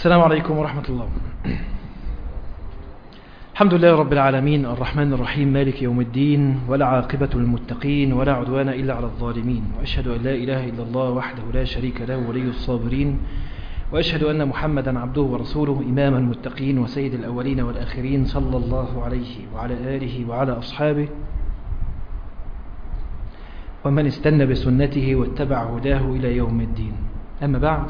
السلام عليكم ورحمة الله الحمد لله رب العالمين الرحمن الرحيم مالك يوم الدين ولا عاقبة للمتقين ولا عدوان إلا على الظالمين وأشهد أن لا إله إلا الله وحده لا شريك له ولي الصابرين وأشهد أن محمدا عبده ورسوله إمام المتقين وسيد الأولين والآخرين صلى الله عليه وعلى آله وعلى أصحابه ومن استنى بسنته واتبع هداه إلى يوم الدين أما بعد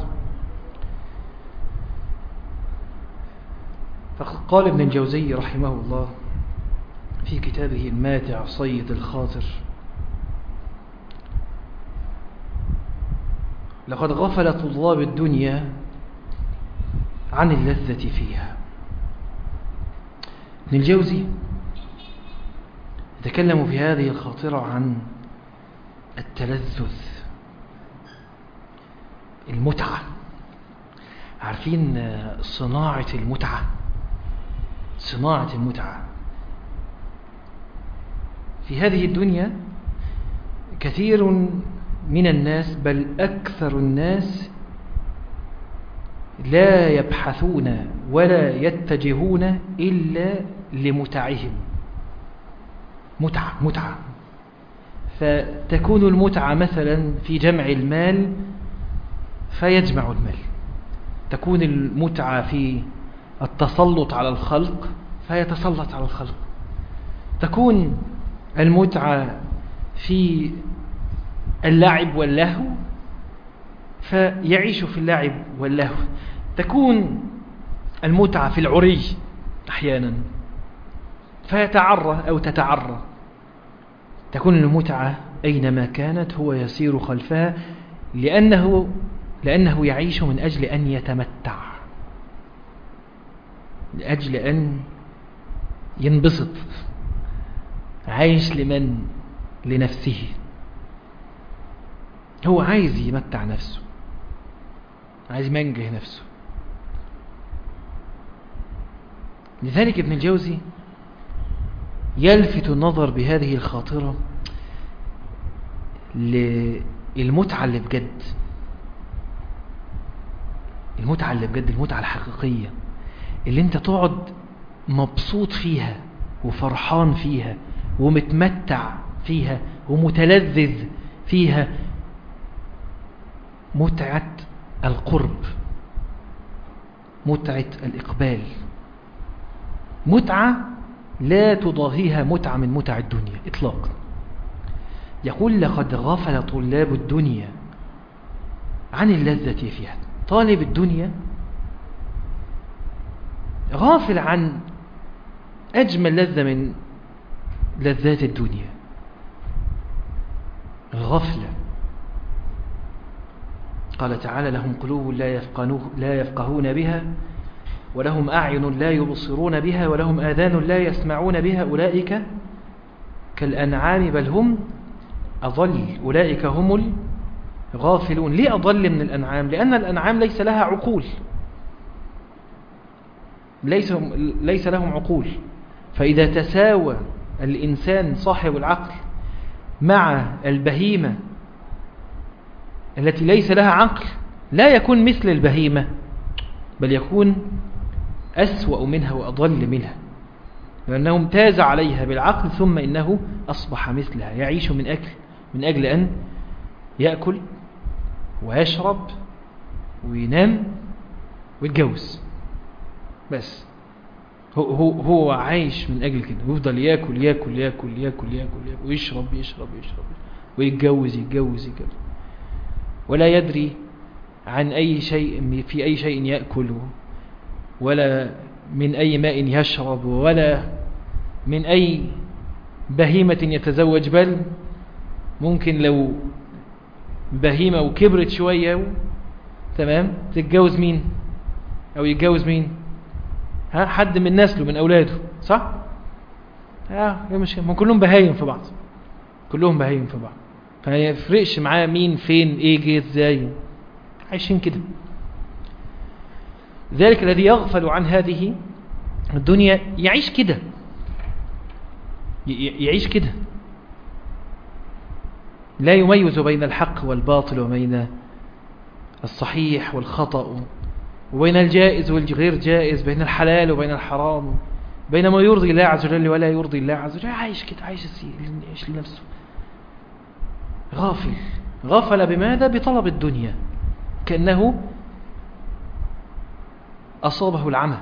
فقال ابن الجوزي رحمه الله في كتابه الماتع صيد الخاطر لقد غفل طلاب الدنيا عن اللذة فيها ابن الجوزي يتكلم في هذه الخاطرة عن التلذذ المتعة عارفين صناعة المتعة صناعة المتعة في هذه الدنيا كثير من الناس بل أكثر الناس لا يبحثون ولا يتجهون إلا لمتعهم متعة متعة فتكون المتعة مثلا في جمع المال فيجمع المال تكون المتعة في التسلط على الخلق فيتسلط على الخلق تكون المتعة في اللعب واللهو فيعيش في اللعب واللهو تكون المتعة في العري أحيانا فيتعرى أو تتعرى تكون المتعة أينما كانت هو يسير خلفها لأنه, لأنه يعيش من أجل أن يتمتع لأجل أن ينبسط عايش لمن لنفسه هو عايز يمتع نفسه عايز يمنجه نفسه لذلك ابن الجوزي يلفت النظر بهذه الخاطرة للمتعة اللي بجد المتعة اللي بجد المتعة الحقيقية اللي انت تقعد مبسوط فيها وفرحان فيها ومتمتع فيها ومتلذذ فيها متعة القرب متعة الإقبال متعة لا تضاهيها متعة من متع الدنيا إطلاقا يقول لقد غفل طلاب الدنيا عن اللذة فيها طالب الدنيا غافل عن أجمل لذة من لذات الدنيا الغفلة قال تعالى لهم قلوب لا, لا يفقهون بها ولهم أعين لا يبصرون بها ولهم آذان لا يسمعون بها أولئك كالأنعام بل هم أضل أولئك هم الغافلون ليه أضل من الأنعام لأن الأنعام ليس لها عقول ليس, ليس لهم عقول فإذا تساوى الإنسان صاحب العقل مع البهيمة التي ليس لها عقل لا يكون مثل البهيمة بل يكون أسوأ منها وأضل منها لأنه امتاز عليها بالعقل ثم إنه أصبح مثلها يعيش من أكل من أجل أن يأكل ويشرب وينام ويتجوز بس هو, هو, هو عايش من أجل كده ويفضل يأكل يأكل يأكل يأكل يأكل, يأكل ويشرب يشرب يشرب ويتجوز يتجوز يتجوز ولا يدري عن أي شيء في أي شيء يأكل ولا من أي ماء يشرب ولا من أي بهيمة يتزوج بل ممكن لو بهيمة وكبرت شوية تمام تتجوز مين أو يتجوز مين ها حد من نسله من أولاده صح اه مش هم كلهم بهايم في بعض كلهم بهايم في بعض فما يفرقش معاه مين فين ايه جه ازاي عايشين كده ذلك الذي يغفل عن هذه الدنيا يعيش كده يعيش كده لا يميز بين الحق والباطل وبين الصحيح والخطأ وبين الجائز والغير جائز بين الحلال وبين الحرام بين ما يرضي الله عز وجل ولا يرضي الله عز وجل عايش كده عايش يعيش لنفسه غافل غفل بماذا بطلب الدنيا كأنه أصابه العمى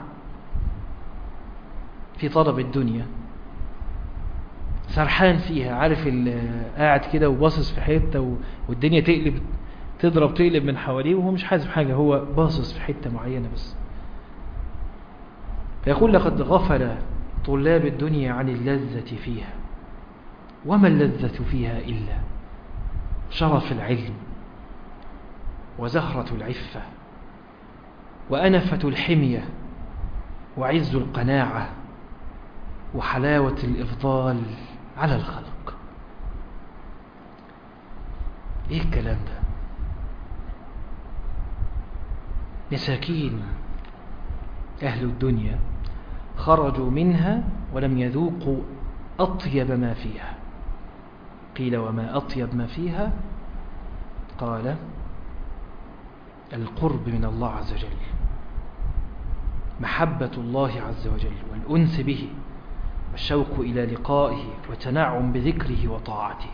في طلب الدنيا سرحان فيها عارف قاعد كده وباصص في حتة والدنيا تقلب تضرب تقلب من حواليه وهو مش حاسب حاجة هو باصص في حتة معينة بس فيقول لقد غفل طلاب الدنيا عن اللذة فيها وما اللذة فيها إلا شرف العلم وزهرة العفة وأنفة الحمية وعز القناعة وحلاوة الإفضال على الخلق إيه الكلام ده مساكين أهل الدنيا خرجوا منها ولم يذوقوا أطيب ما فيها قيل وما أطيب ما فيها قال القرب من الله عز وجل محبة الله عز وجل والأنس به والشوق إلى لقائه وتنعم بذكره وطاعته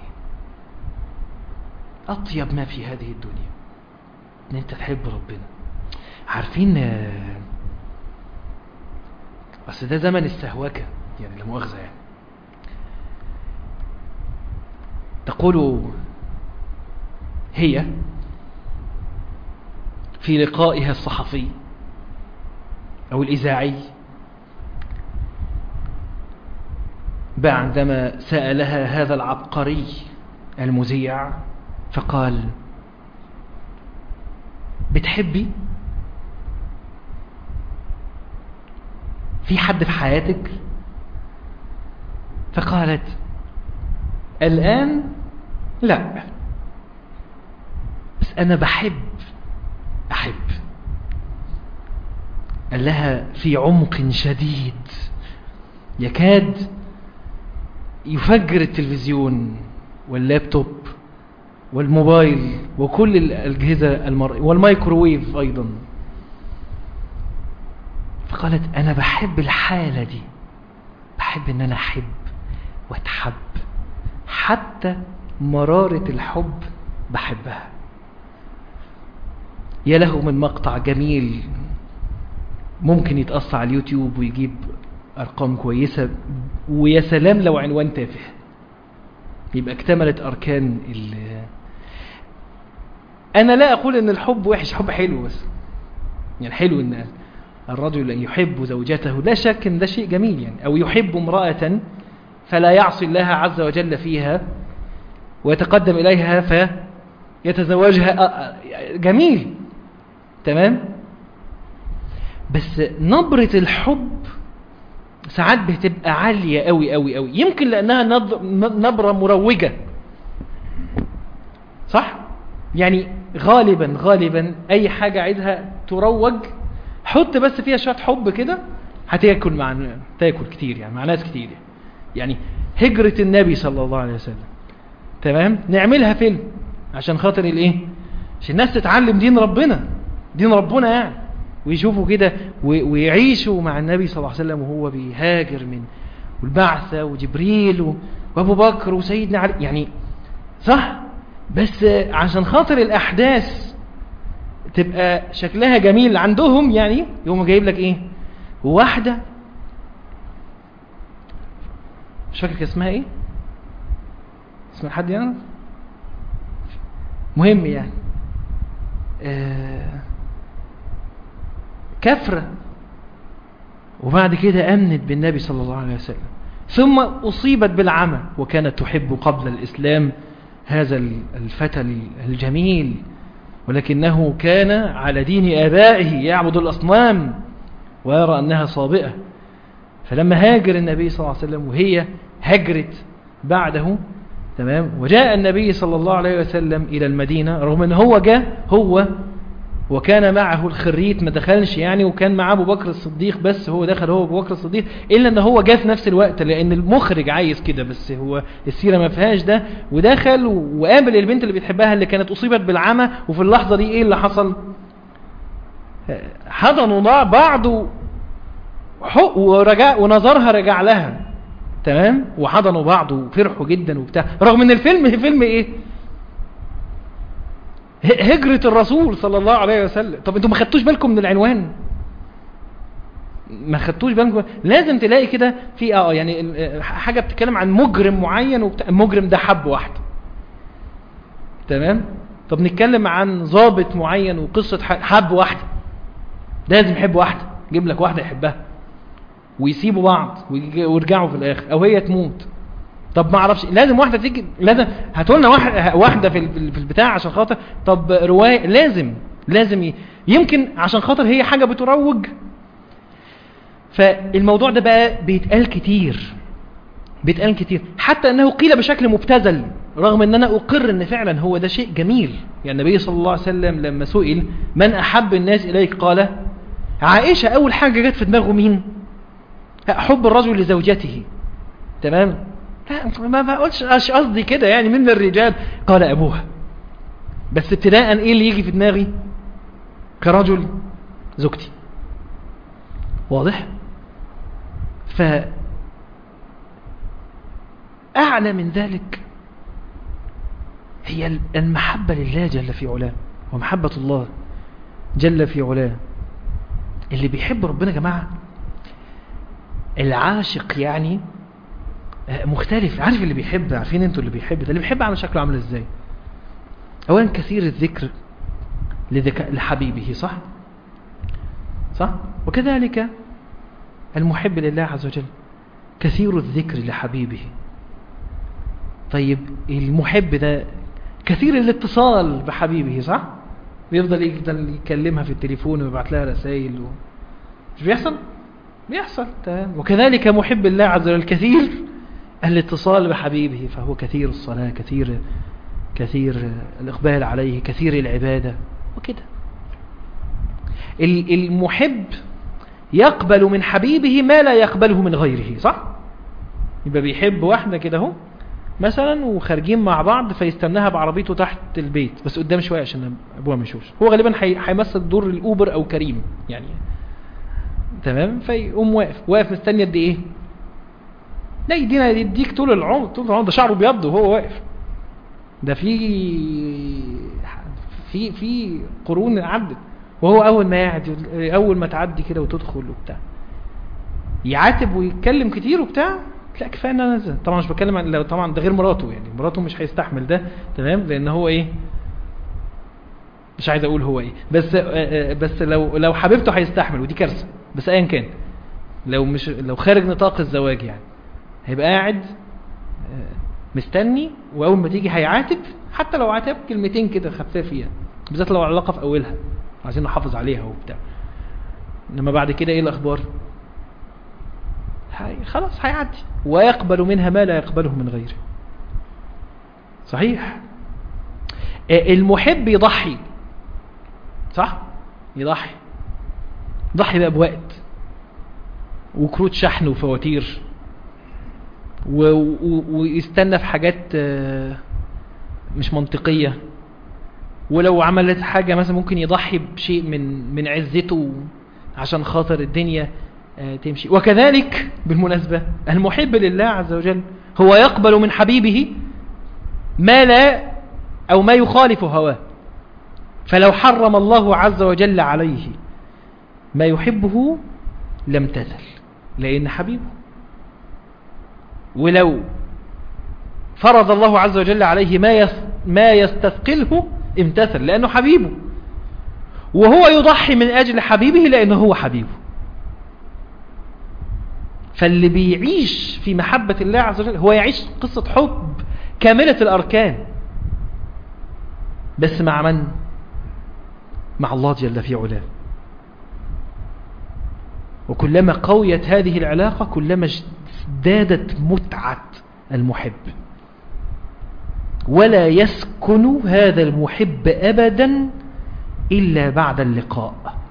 أطيب ما في هذه الدنيا أن أنت تحب ربنا عارفين بس ده زمن السهوكة يعني لمؤاخذة يعني تقول هي في لقائها الصحفي أو الإذاعي بعدما سألها هذا العبقري المذيع فقال بتحبي في حد في حياتك فقالت الآن لا بس أنا بحب أحب قال لها في عمق شديد يكاد يفجر التلفزيون واللابتوب والموبايل وكل الأجهزة المرئية والمايكروويف أيضا فقالت أنا بحب الحالة دي بحب أن أنا أحب وأتحب حتى مرارة الحب بحبها يا له من مقطع جميل ممكن يتقص على اليوتيوب ويجيب أرقام كويسة ويا سلام لو عنوان تافه يبقى اكتملت أركان ال أنا لا أقول أن الحب وحش حب حلو بس يعني حلو أن الرجل أن يحب زوجته لا شك أن ده شيء جميل يعني أو يحب امرأة فلا يعصي الله عز وجل فيها ويتقدم إليها فيتزوجها جميل تمام بس نبرة الحب ساعات بتبقى عالية قوي قوي قوي يمكن لأنها نبرة مروجة صح؟ يعني غالبا غالبا أي حاجة عايزها تروج حط بس فيها شوية حب كده هتاكل مع تاكل كتير يعني مع ناس كتير يعني هجرة النبي صلى الله عليه وسلم تمام نعملها فيلم عشان خاطر الايه عشان الناس تتعلم دين ربنا دين ربنا يعني ويشوفوا كده ويعيشوا مع النبي صلى الله عليه وسلم وهو بيهاجر من والبعثة وجبريل وابو بكر وسيدنا علي يعني صح بس عشان خاطر الاحداث تبقى شكلها جميل عندهم يعني يقوم جايب لك ايه واحدة مش فاكر اسمها ايه اسم حد يعني مهم يعني آه كفرة وبعد كده أمنت بالنبي صلى الله عليه وسلم ثم أصيبت بالعمى وكانت تحب قبل الإسلام هذا الفتى الجميل ولكنه كان على دين آبائه يعبد الأصنام ويرى أنها صابئة فلما هاجر النبي صلى الله عليه وسلم وهي هجرت بعده تمام وجاء النبي صلى الله عليه وسلم إلى المدينة رغم أن هو جاء هو وكان معه الخريت ما دخلش يعني وكان مع أبو بكر الصديق بس هو دخل هو أبو بكر الصديق إلا أن هو جاء في نفس الوقت لأن المخرج عايز كده بس هو السيرة ما فيهاش ده ودخل وقابل البنت اللي بتحبها اللي كانت أصيبت بالعمى وفي اللحظة دي إيه اللي حصل حضنوا بعض ورجع ونظرها رجع لها تمام وحضنوا بعض وفرحوا جدا وبتاع رغم ان الفيلم فيلم ايه هجرة الرسول صلى الله عليه وسلم طب انتوا ما خدتوش بالكم من العنوان ما خدتوش بالكم لازم تلاقي كده في اه يعني حاجة بتتكلم عن مجرم معين وبتاع المجرم ده حب واحدة تمام طب نتكلم عن ضابط معين وقصة حب واحدة لازم يحب واحدة جيب لك واحدة يحبها ويسيبوا بعض ويرجعوا في الاخر او هي تموت طب ما اعرفش لازم واحده تيجي لازم هاتوا لنا واحده في في البتاع عشان خاطر طب روايه لازم لازم يمكن عشان خاطر هي حاجه بتروج فالموضوع ده بقى بيتقال كتير بيتقال كتير حتى انه قيل بشكل مبتذل رغم ان انا اقر ان فعلا هو ده شيء جميل يعني النبي صلى الله عليه وسلم لما سئل من احب الناس اليك قال عائشه اول حاجه جت في دماغه مين حب الرجل لزوجته تمام لا ما بقولش قصدي كده يعني من الرجال قال ابوها بس ابتداء ايه اللي يجي في دماغي كرجل زوجتي واضح ف اعلى من ذلك هي المحبة لله جل في علاه ومحبة الله جل في علاه اللي بيحب ربنا يا جماعه العاشق يعني مختلف عارف اللي بيحب عارفين انتوا اللي بيحب ده اللي بيحب عامل شكله عامل ازاي اولا كثير الذكر لذك... لحبيبه صح صح وكذلك المحب لله عز وجل كثير الذكر لحبيبه طيب المحب ده كثير الاتصال بحبيبه صح بيفضل يفضل يكلمها في التليفون ويبعت لها رسائل و... مش بيحصل بيحصل تمام وكذلك محب الله عز وجل كثير الاتصال بحبيبه فهو كثير الصلاة كثير كثير الإقبال عليه كثير العبادة وكده المحب يقبل من حبيبه ما لا يقبله من غيره صح يبقى بيحب واحدة كده اهو مثلا وخارجين مع بعض فيستناها بعربيته تحت البيت بس قدام شوية عشان ابوها ما يشوفش هو غالبا هيمثل دور الاوبر او كريم يعني تمام فيقوم واقف واقف مستني قد ايه لا يدينا يديك طول العمر طول العمر ده شعره ابيض وهو واقف ده في في في قرون عدت وهو اول ما يعدي اول ما تعدي كده وتدخل وبتاع يعاتب ويتكلم كتير وبتاع لا كفايه ان انا طبعا مش بتكلم عن طبعا ده غير مراته يعني مراته مش هيستحمل ده تمام لان هو ايه مش عايز اقول هو ايه بس بس لو لو حبيبته هيستحمل ودي كارثه بس ايا كان لو مش لو خارج نطاق الزواج يعني هيبقى قاعد مستني واول ما تيجي هيعاتب حتى لو عاتب كلمتين كده خفافيه بالذات لو علاقه في اولها عايزين نحافظ عليها وبتاع انما بعد كده ايه الاخبار هي خلاص هيعدي ويقبل منها ما لا يقبله من غيره صحيح المحب يضحي صح يضحي يضحي بقى بوقت وكروت شحن وفواتير و... و... ويستنى في حاجات مش منطقية ولو عملت حاجة مثلا ممكن يضحي بشيء من من عزته عشان خاطر الدنيا تمشي وكذلك بالمناسبة المحب لله عز وجل هو يقبل من حبيبه ما لا أو ما يخالف هواه فلو حرم الله عز وجل عليه ما يحبه لم تزل لأن حبيبه ولو فرض الله عز وجل عليه ما ما يستثقله امتثل لأنه حبيبه وهو يضحي من أجل حبيبه لأنه هو حبيبه فاللي بيعيش في محبة الله عز وجل هو يعيش قصة حب كاملة الأركان بس مع من؟ مع الله جل في علاه وكلما قويت هذه العلاقة كلما ازدادت متعة المحب ولا يسكن هذا المحب أبدا إلا بعد اللقاء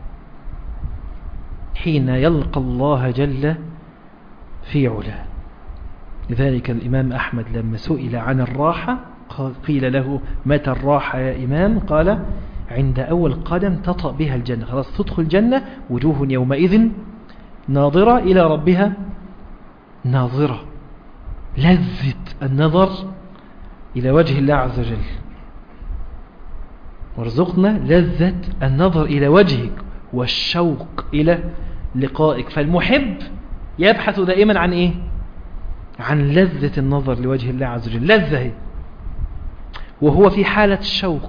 حين يلقى الله جل في علاه لذلك الإمام أحمد لما سئل عن الراحة قيل له متى الراحة يا إمام قال عند أول قدم تطأ بها الجنة خلاص تدخل الجنة وجوه يومئذ ناظرة إلى ربها ناظرة لذة النظر إلى وجه الله عز وجل وارزقنا لذة النظر إلى وجهك والشوق إلى لقائك فالمحب يبحث دائما عن إيه عن لذة النظر لوجه الله عز وجل لذة وهو في حالة الشوق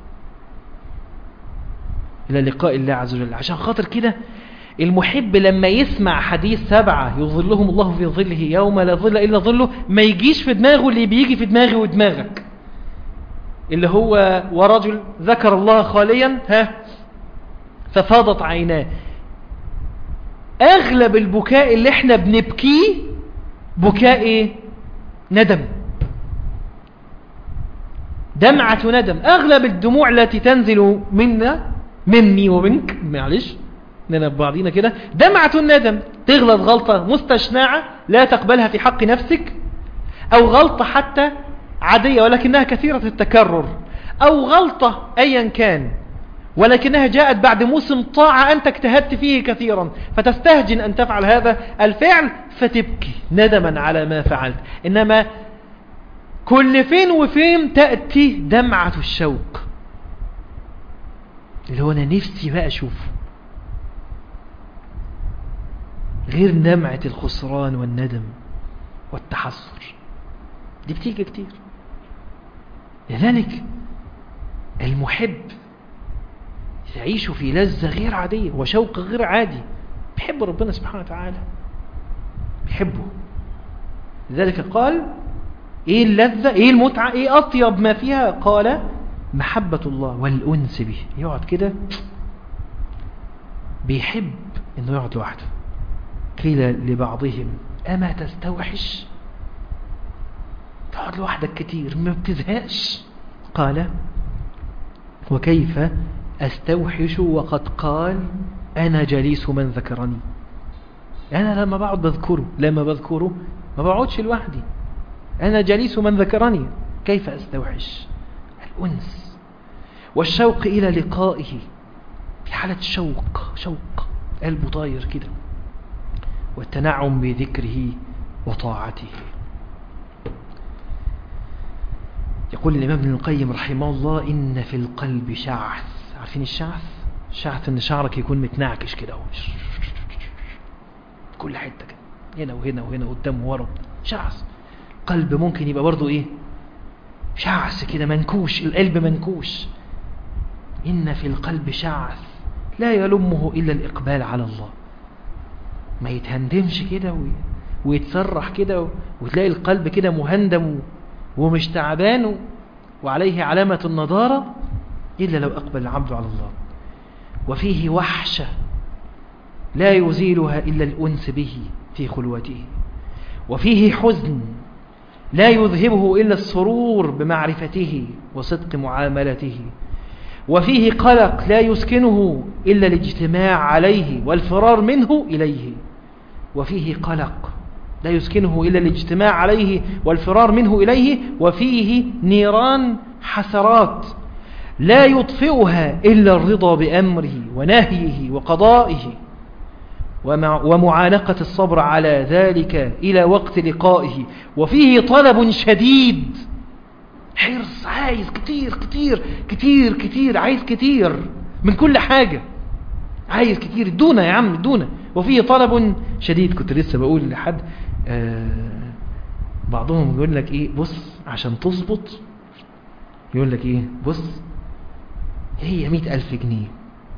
إلى لقاء الله عز وجل عشان خاطر كده المحب لما يسمع حديث سبعة يظلهم الله في ظله يوم لا ظل إلا ظله ما يجيش في دماغه اللي بيجي في دماغي ودماغك اللي هو ورجل ذكر الله خاليا ها ففاضت عيناه أغلب البكاء اللي احنا بنبكيه بكاء ايه ندم دمعة ندم أغلب الدموع التي تنزل منا مني ومنك معلش لنا ببعضينا كده دمعة الندم تغلط غلطة مستشنعة لا تقبلها في حق نفسك أو غلطة حتى عادية ولكنها كثيرة التكرر أو غلطة أيا كان ولكنها جاءت بعد موسم طاعة أنت اجتهدت فيه كثيرا فتستهجن أن تفعل هذا الفعل فتبكي ندما على ما فعلت إنما كل فين وفين تأتي دمعة الشوق اللي هو أنا نفسي بقى أشوفه غير دمعة الخسران والندم والتحسر دي بتيجي كتير لذلك المحب يعيش في لذة غير عادية وشوق غير عادي بيحب ربنا سبحانه وتعالى بيحبه لذلك قال ايه اللذة ايه المتعة ايه اطيب ما فيها قال محبة الله والأنس به يقعد كده بيحب انه يقعد لوحده قيل لبعضهم اما تستوحش تقعد لوحدك كتير ما بتزهقش قال وكيف استوحش وقد قال انا جليس من ذكرني انا لما بقعد بذكره لما بذكره ما بقعدش لوحدي انا جليس من ذكرني كيف استوحش الانس والشوق الى لقائه في حالة شوق شوق قلبه طاير كده والتنعم بذكره وطاعته يقول الإمام ابن القيم رحمه الله إن في القلب شعث عارفين الشعث شعث إن شعرك يكون متنعكش كده كل حتة كده هنا وهنا وهنا قدام وورا شعث قلب ممكن يبقى برضو إيه شعث كده منكوش القلب منكوش إن في القلب شعث لا يلمه إلا الإقبال على الله ما يتهندمش كده ويتسرح كده وتلاقي القلب كده مهندم ومش تعبان وعليه علامة النضارة إلا لو أقبل العبد على الله وفيه وحشة لا يزيلها إلا الأنس به في خلوته وفيه حزن لا يذهبه إلا السرور بمعرفته وصدق معاملته وفيه قلق لا يسكنه إلا الاجتماع عليه والفرار منه إليه وفيه قلق لا يسكنه إلا الاجتماع عليه والفرار منه إليه وفيه نيران حسرات لا يطفئها إلا الرضا بأمره ونهيه وقضائه ومعانقة الصبر على ذلك إلى وقت لقائه وفيه طلب شديد حرص عايز كتير كتير كتير كتير عايز كتير من كل حاجة عايز كتير دونه يا عم دونه وفيه طلب شديد كنت لسه بقول لحد آه بعضهم يقول لك ايه بص عشان تظبط يقول لك ايه بص هي مئة ألف جنيه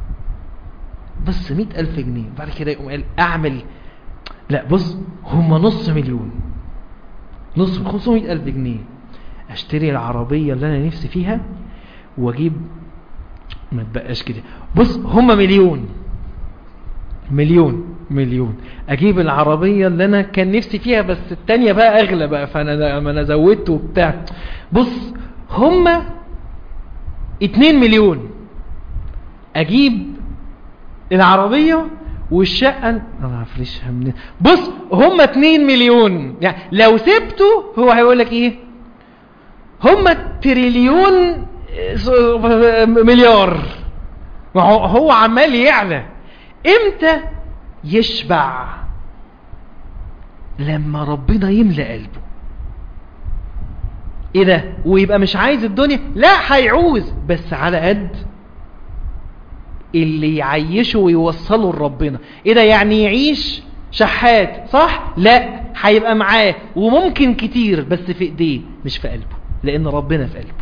بس مئة ألف جنيه بعد كده يقوم قال أعمل لا بص هم نص مليون نص خمسمائة ألف جنيه أشتري العربية اللي أنا نفسي فيها وأجيب ما تبقاش كده بص هم مليون مليون مليون اجيب العربية اللي انا كان نفسي فيها بس التانية بقى اغلى بقى فانا ما انا زودته وبتاع بص هما اتنين مليون اجيب العربية والشقة انا هفرشها من بص هما اتنين مليون يعني لو سبته هو هيقول لك ايه هما تريليون مليار هو عمال يعلى امتى يشبع لما ربنا يملأ قلبه ايه ده ويبقى مش عايز الدنيا لا هيعوز بس على قد اللي يعيشه ويوصله لربنا ايه ده يعني يعيش شحات صح لا هيبقى معاه وممكن كتير بس في ايديه مش في قلبه لان ربنا في قلبه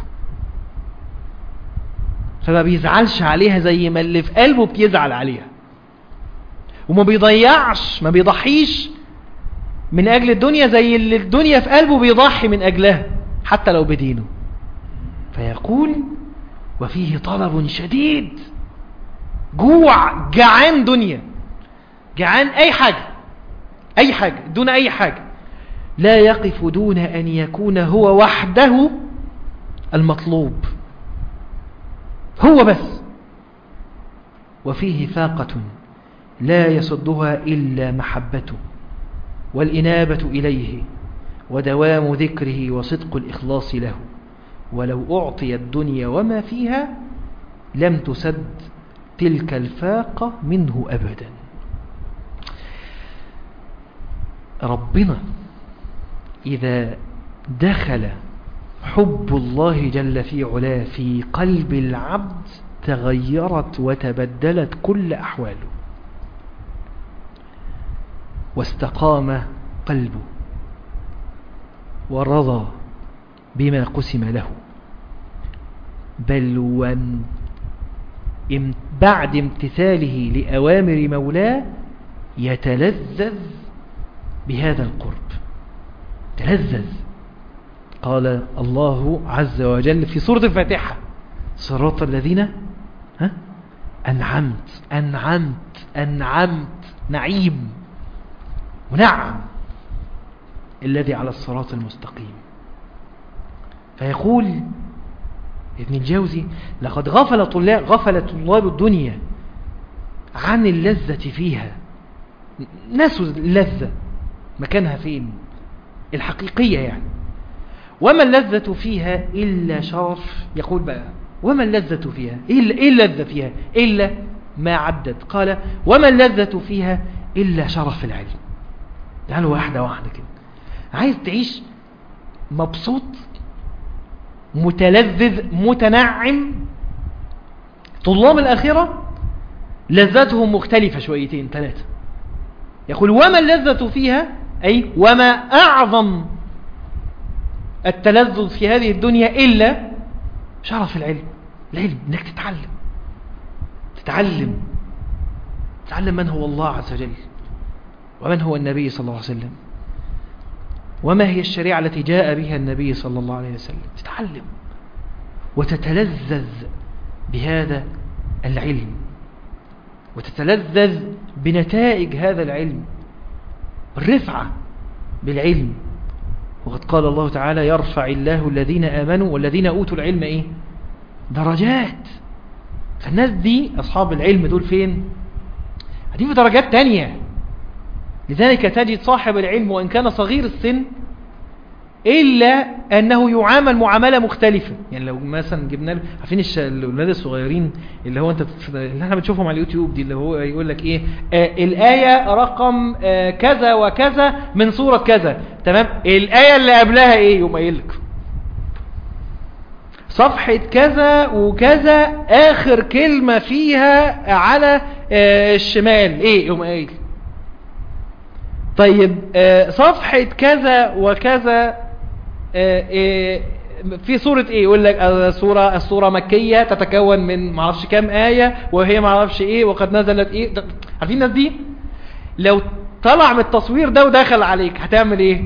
فما بيزعلش عليها زي ما اللي في قلبه بيزعل عليها وما بيضيعش ما بيضحيش من اجل الدنيا زي اللي الدنيا في قلبه بيضحي من اجلها حتى لو بدينه فيقول وفيه طلب شديد جوع جعان دنيا جعان اي حاجة اي حاجة دون اي حاجة لا يقف دون ان يكون هو وحده المطلوب هو بس وفيه فاقة لا يصدها إلا محبته والإنابة إليه ودوام ذكره وصدق الإخلاص له ولو أعطي الدنيا وما فيها لم تسد تلك الفاقة منه أبدا ربنا إذا دخل حب الله جل في علاه في قلب العبد تغيرت وتبدلت كل أحواله واستقام قلبه ورضى بما قسم له بل وم بعد امتثاله لأوامر مولاه يتلذذ بهذا القرب تلذذ قال الله عز وجل في سورة الفاتحة صراط الذين ها أنعمت أنعمت أنعمت نعيم ونعم الذي على الصراط المستقيم فيقول ابن الجوزي لقد غفل طلاب غفل طلاب الدنيا عن اللذة فيها نسوا اللذة مكانها فين الحقيقية يعني وما اللذة فيها إلا شرف يقول بقى وما اللذة فيها إيه اللذة فيها إلا ما عدت قال وما اللذة فيها إلا شرف العلم تعالوا واحدة واحدة كده عايز تعيش مبسوط متلذذ متنعم طلاب الآخرة لذتهم مختلفة شويتين ثلاثة يقول وما اللذة فيها أي وما أعظم التلذذ في هذه الدنيا إلا شرف العلم العلم انك تتعلم تتعلم تتعلم من هو الله عز وجل ومن هو النبي صلى الله عليه وسلم وما هي الشريعة التي جاء بها النبي صلى الله عليه وسلم تتعلم وتتلذذ بهذا العلم وتتلذذ بنتائج هذا العلم الرفعة بالعلم وقد قال الله تعالى يرفع الله الذين آمنوا والذين أوتوا العلم إيه درجات فالناس دي أصحاب العلم دول فين هدي في درجات تانية لذلك تجد صاحب العلم وإن كان صغير السن إلا أنه يعامل معاملة مختلفة يعني لو مثلا جبنا له عارفين الأولاد الصغيرين اللي هو أنت اللي احنا بنشوفهم على اليوتيوب دي اللي هو يقول لك إيه آه الآية رقم آه كذا وكذا من سورة كذا تمام الآية اللي قبلها إيه يقوم قايل لك صفحة كذا وكذا آخر كلمة فيها على آه الشمال إيه يقوم قايل طيب آه صفحة كذا وكذا في سورة ايه يقول لك السورة السورة مكية تتكون من معرفش كام آية وهي معرفش ايه وقد نزلت ايه عارفين الناس دي لو طلع من التصوير ده ودخل عليك هتعمل ايه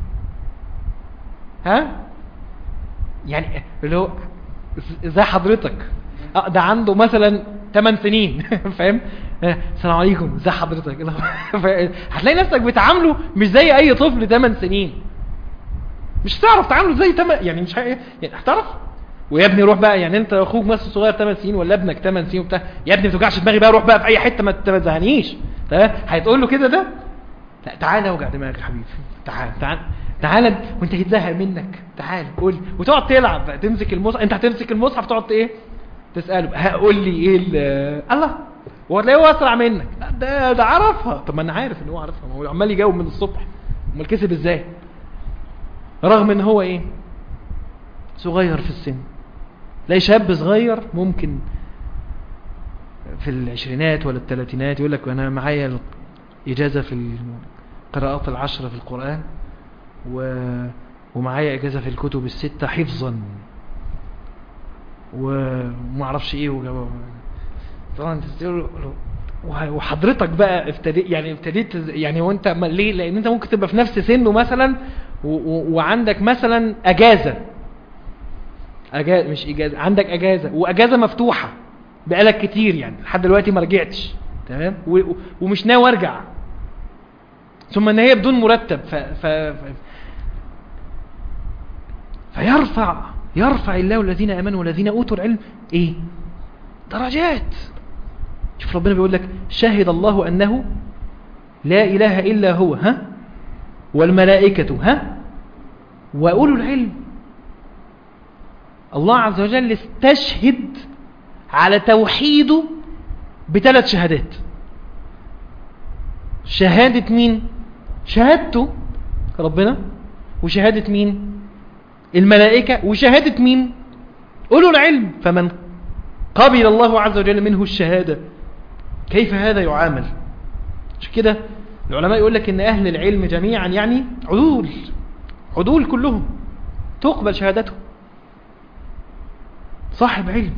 ها يعني اللي هو زي حضرتك اه ده عنده مثلا 8 سنين فاهم السلام عليكم ازي حضرتك هتلاقي نفسك بتعامله مش زي اي طفل 8 سنين مش هتعرف تعامله زي تم... يعني مش ه... يعني هتعرف ويا ابني روح بقى يعني انت اخوك مثلا صغير 8 سنين ولا ابنك 8 سنين وبتاع يا ابني ما توجعش دماغي بقى روح بقى في اي حته ما تزهقنيش تمام هتقول له كده ده لا تعالى اوجع دماغك يا حبيبي تعال تعال تعالى وانت هيتزهق منك تعالى قول وتقعد تلعب بقى تمسك المصحف انت هتمسك المصحف تقعد ايه تساله هقول لي ايه ال- الله وهتلاقيه هو اسرع منك لا ده ده عرفها طب ما انا عارف ان هو عارفها ما هو عمال يجاوب من الصبح امال كسب ازاي رغم ان هو ايه صغير في السن تلاقي شاب صغير ممكن في العشرينات ولا الثلاثينات يقول لك انا معايا اجازه في القراءات العشره في القران و... ومعايا اجازه في الكتب السته حفظا وما اعرفش ايه وجاب... طبعا انت تقول له- وه- وحضرتك بقى ابتديت يعني ابتديت تز- يعني وانت ما- ليه لان انت ممكن تبقى في نفس سنه مثلا و... و... وعندك مثلا اجازه أجازة مش إجازة عندك أجازة وأجازة مفتوحة بقالك كتير يعني لحد دلوقتي ما رجعتش تمام و... و- ومش ناوي أرجع ثم إن هي بدون مرتب ف... ف... ف... فيرفع يرفع الله الذين آمنوا والذين أوتوا العلم إيه درجات شوف ربنا بيقول لك شهد الله أنه لا إله إلا هو ها والملائكة ها وأولو العلم الله عز وجل استشهد على توحيده بثلاث شهادات شهادة مين شهادته ربنا وشهادة مين الملائكة وشهادة مين أولو العلم فمن قبل الله عز وجل منه الشهادة كيف هذا يعامل مش كده العلماء يقول لك ان اهل العلم جميعا يعني عدول عدول كلهم تقبل شهادته صاحب علم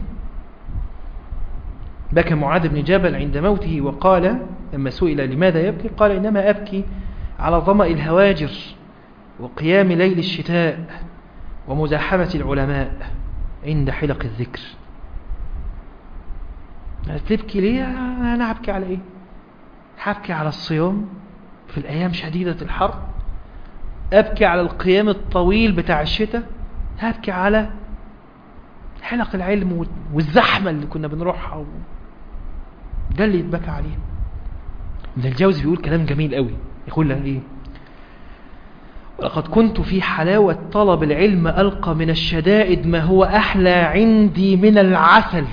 بكى معاذ بن جبل عند موته وقال لما سئل لماذا يبكي قال إنما أبكي على ظمأ الهواجر وقيام ليل الشتاء ومزاحمة العلماء عند حلق الذكر تبكي ليه أنا أبكي على إيه هبكي على الصيام في الأيام شديدة الحر أبكي على القيام الطويل بتاع الشتاء هبكي على حلق العلم والزحمة اللي كنا بنروحها و... ده اللي يتبكى عليه ابن الجوزي بيقول كلام جميل قوي يقول لك ايه ولقد كنت في حلاوة طلب العلم ألقى من الشدائد ما هو أحلى عندي من العسل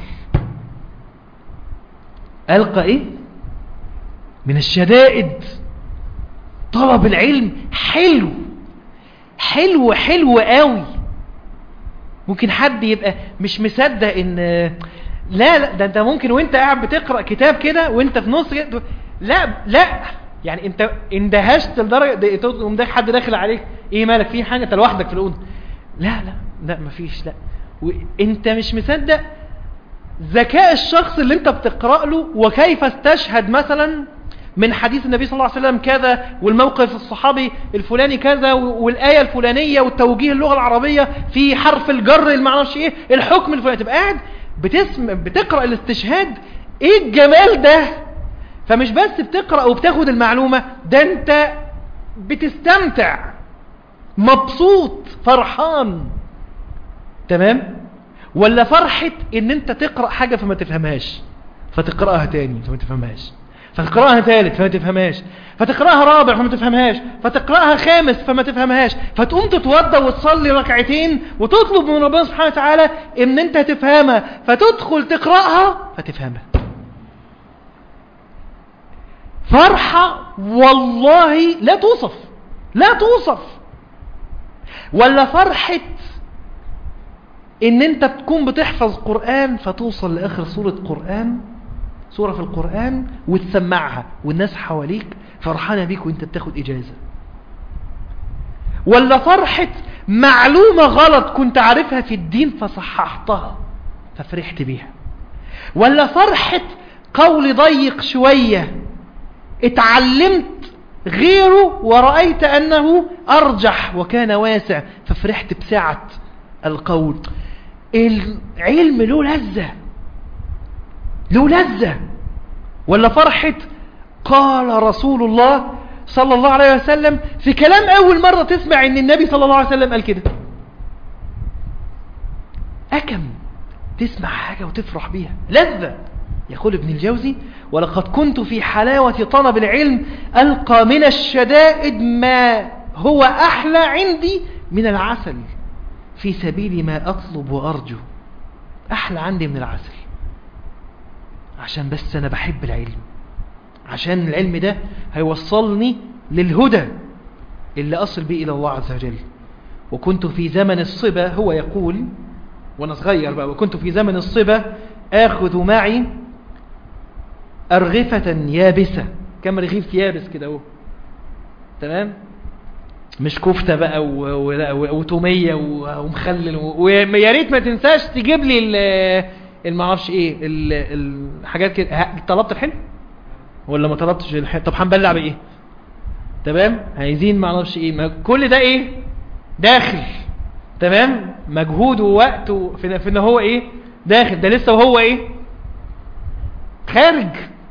ألقى إيه من الشدائد طلب العلم حلو حلو حلو قوي ممكن حد يبقى مش مصدق ان لا لا ده انت ممكن وانت قاعد بتقرا كتاب كده وانت في نص كده لا لا يعني انت اندهشت لدرجه تقوم ده حد داخل عليك ايه مالك في حاجه انت لوحدك في الاوضه لا لا لا مفيش لا وانت مش مصدق ذكاء الشخص اللي انت بتقرا له وكيف استشهد مثلا من حديث النبي صلى الله عليه وسلم كذا والموقف الصحابي الفلاني كذا والآية الفلانية والتوجيه اللغة العربية في حرف الجر اللي معرفش ايه الحكم الفلاني تبقى قاعد بتسم بتقرأ الاستشهاد ايه الجمال ده فمش بس بتقرأ وبتاخد المعلومة ده انت بتستمتع مبسوط فرحان تمام ولا فرحة ان انت تقرأ حاجة فما تفهمهاش فتقرأها تاني فما تفهمهاش فتقرأها ثالث فما تفهمهاش فتقرأها رابع فما تفهمهاش فتقرأها خامس فما تفهمهاش فتقوم تتوضى وتصلي ركعتين وتطلب من ربنا سبحانه وتعالى ان انت تفهمها فتدخل تقرأها فتفهمها فرحة والله لا توصف لا توصف ولا فرحة ان انت تكون بتحفظ قرآن فتوصل لاخر سورة قرآن سورة في القرآن وتسمعها والناس حواليك فرحانة بيك وانت بتاخد إجازة ولا فرحة معلومة غلط كنت عارفها في الدين فصححتها ففرحت بيها ولا فرحة قول ضيق شوية اتعلمت غيره ورأيت أنه أرجح وكان واسع ففرحت بسعة القول العلم له لذة له لذة ولا فرحة قال رسول الله صلى الله عليه وسلم في كلام أول مرة تسمع أن النبي صلى الله عليه وسلم قال كده أكم تسمع حاجة وتفرح بيها لذة يقول ابن الجوزي ولقد كنت في حلاوة طلب العلم ألقى من الشدائد ما هو أحلى عندي من العسل في سبيل ما أطلب وأرجو أحلى عندي من العسل عشان بس أنا بحب العلم عشان العلم ده هيوصلني للهدى اللي أصل به إلى الله عز وجل وكنت في زمن الصبا هو يقول وأنا صغير بقى وكنت في زمن الصبا آخذ معي أرغفة يابسة كم رغيف يابس كده اهو تمام مش كفتة بقى وتومية ومخلل ويا ريت ما تنساش تجيب لي المعرفش ايه الحاجات كده طلبت الحلو ولا ما طلبتش الحلو طب هنبلع بايه تمام عايزين معرفش ايه كل ده ايه داخل تمام مجهود ووقت في, في ان هو ايه داخل ده لسه وهو ايه خارج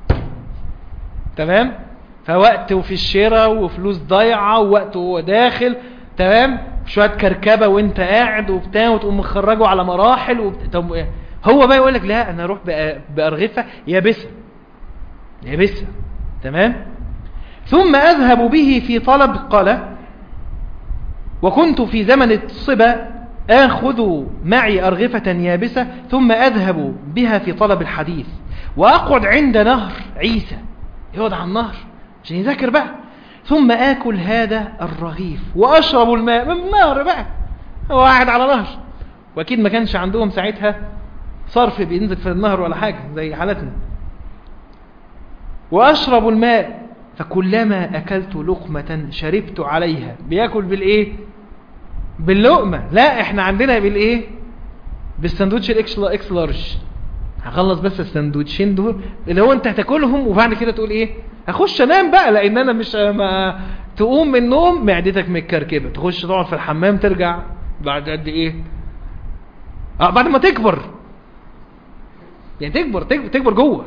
تمام فوقت وفي الشراء وفلوس ضايعة ووقت وهو داخل تمام شوية كركبة وانت قاعد وبتاع وتقوم مخرجه على مراحل وبت... طب إيه؟ هو بقى يقول لك لا انا اروح بأرغفة يابسة يابسة تمام ثم اذهب به في طلب قال وكنت في زمن الصبا آخذ معي أرغفة يابسة ثم أذهب بها في طلب الحديث وأقعد عند نهر عيسى يقعد على النهر عشان يذاكر بقى ثم آكل هذا الرغيف وأشرب الماء من النهر بقى هو قاعد على نهر وأكيد ما كانش عندهم ساعتها صرف بينزل في النهر ولا حاجة زي حالتنا وأشرب الماء فكلما أكلت لقمة شربت عليها بياكل بالإيه باللقمة لا احنا عندنا بالايه بالساندوتش الاكس اكس لارج هخلص بس الساندوتشين دول اللي هو انت هتاكلهم وبعد كده تقول ايه هخش انام بقى لان انا مش ما تقوم من النوم معدتك متكركبه تخش تقعد في الحمام ترجع بعد قد ايه اه بعد ما تكبر يعني تكبر تكبر, تكبر جوه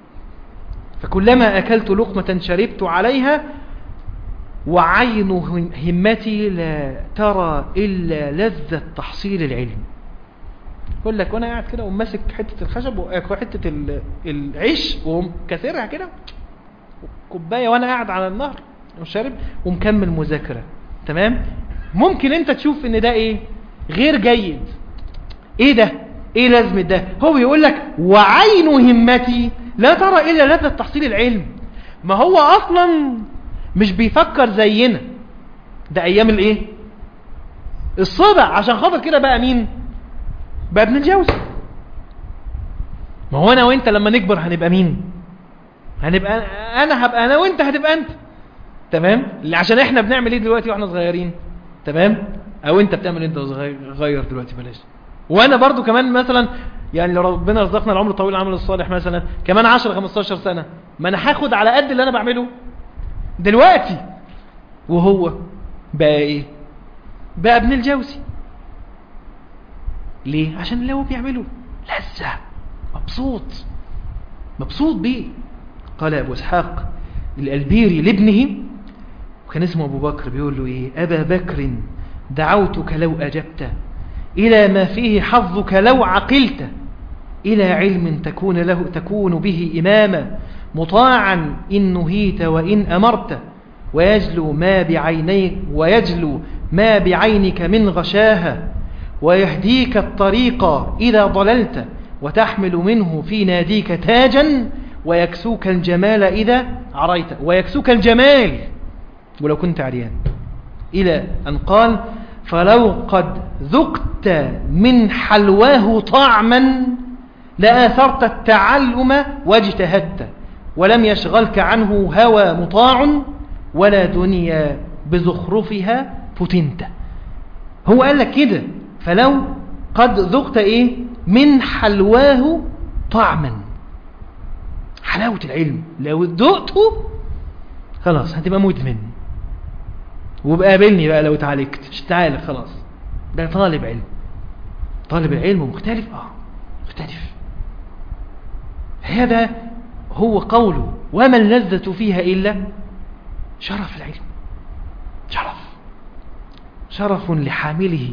فكلما اكلت لقمه شربت عليها وعين همتي لا ترى إلا لذة تحصيل العلم يقول لك وانا قاعد كده وماسك حتة الخشب وحتة العيش وكسرها كده كوباية وانا قاعد على النهر وشارب ومكمل مذاكرة تمام ممكن انت تشوف ان ده ايه غير جيد ايه ده ايه لازمة ده هو بيقول لك وعين همتي لا ترى الا لذة تحصيل العلم ما هو اصلا مش بيفكر زينا ده ايام الايه الصبع عشان خاطر كده بقى مين بقى ابن الجوزي ما هو انا وانت لما نكبر هنبقى مين هنبقى انا هبقى انا وانت هتبقى انت تمام عشان احنا بنعمل ايه دلوقتي واحنا صغيرين تمام او انت بتعمل انت صغير دلوقتي بلاش وانا برضو كمان مثلا يعني لو ربنا رزقنا العمر الطويل العمل الصالح مثلا كمان 10 15 سنه ما انا هاخد على قد اللي انا بعمله دلوقتي وهو بقى ايه بقى ابن الجوزي ليه عشان اللي هو بيعمله لذة مبسوط مبسوط بيه قال ابو اسحاق الالبيري لابنه وكان اسمه ابو بكر بيقول له ايه ابا بكر دعوتك لو اجبت الى ما فيه حظك لو عقلت الى علم تكون له تكون به اماما مطاعا إن نهيت وإن أمرت ويجلو ما بعينيك ويجلو ما بعينك من غشاها ويهديك الطريق إذا ضللت وتحمل منه في ناديك تاجا ويكسوك الجمال إذا عريت ويكسوك الجمال ولو كنت عريان إلى أن قال فلو قد ذقت من حلواه طعما لآثرت التعلم واجتهدت ولم يشغلك عنه هوى مطاع ولا دنيا بزخرفها فتنت هو قال لك كده فلو قد ذقت ايه من حلواه طعما حلاوة العلم لو ذقته خلاص هتبقى مدمن وبقابلني بقى لو اتعالجت مش تعالج خلاص ده طالب علم طالب العلم مختلف اه مختلف هذا هو قوله وما اللذة فيها إلا شرف العلم شرف شرف لحامله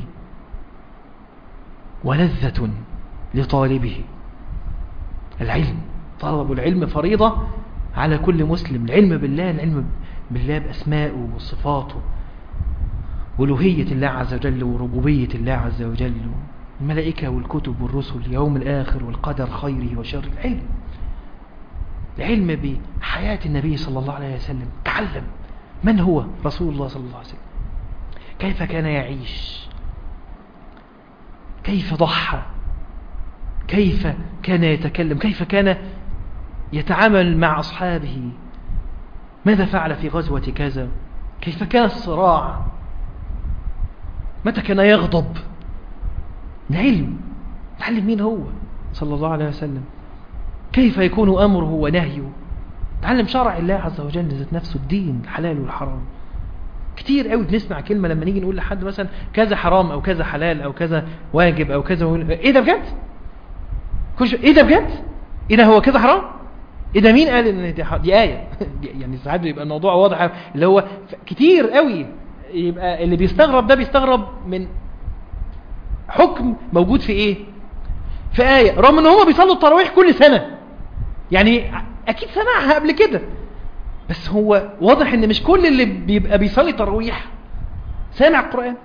ولذة لطالبه العلم طلب العلم فريضة على كل مسلم العلم بالله العلم بالله بأسمائه وصفاته ألوهية الله عز وجل وربوبية الله عز وجل الملائكة والكتب والرسل يوم الآخر والقدر خيره وشره العلم العلم بحياة النبي صلى الله عليه وسلم تعلم من هو رسول الله صلى الله عليه وسلم كيف كان يعيش كيف ضحى كيف كان يتكلم كيف كان يتعامل مع أصحابه ماذا فعل في غزوة كذا كيف كان الصراع متى كان يغضب العلم تعلم مين هو صلى الله عليه وسلم كيف يكون أمره ونهيه تعلم شرع الله عز وجل ذات نفسه الدين الحلال والحرام كتير قوي بنسمع كلمة لما نيجي نقول لحد مثلا كذا حرام أو كذا حلال أو كذا واجب أو كذا إيه ده بجد كل شو... إيه ده بجد إيه ده هو كذا حرام إيه ده مين قال إن دي, دي آية يعني ساعات بيبقى الموضوع واضح اللي هو كتير قوي يبقى اللي بيستغرب ده بيستغرب من حكم موجود في ايه في آية رغم ان هو بيصلوا التراويح كل سنة يعني اكيد سمعها قبل كده بس هو واضح ان مش كل اللي بيبقى بيصلي تراويح سامع القرآن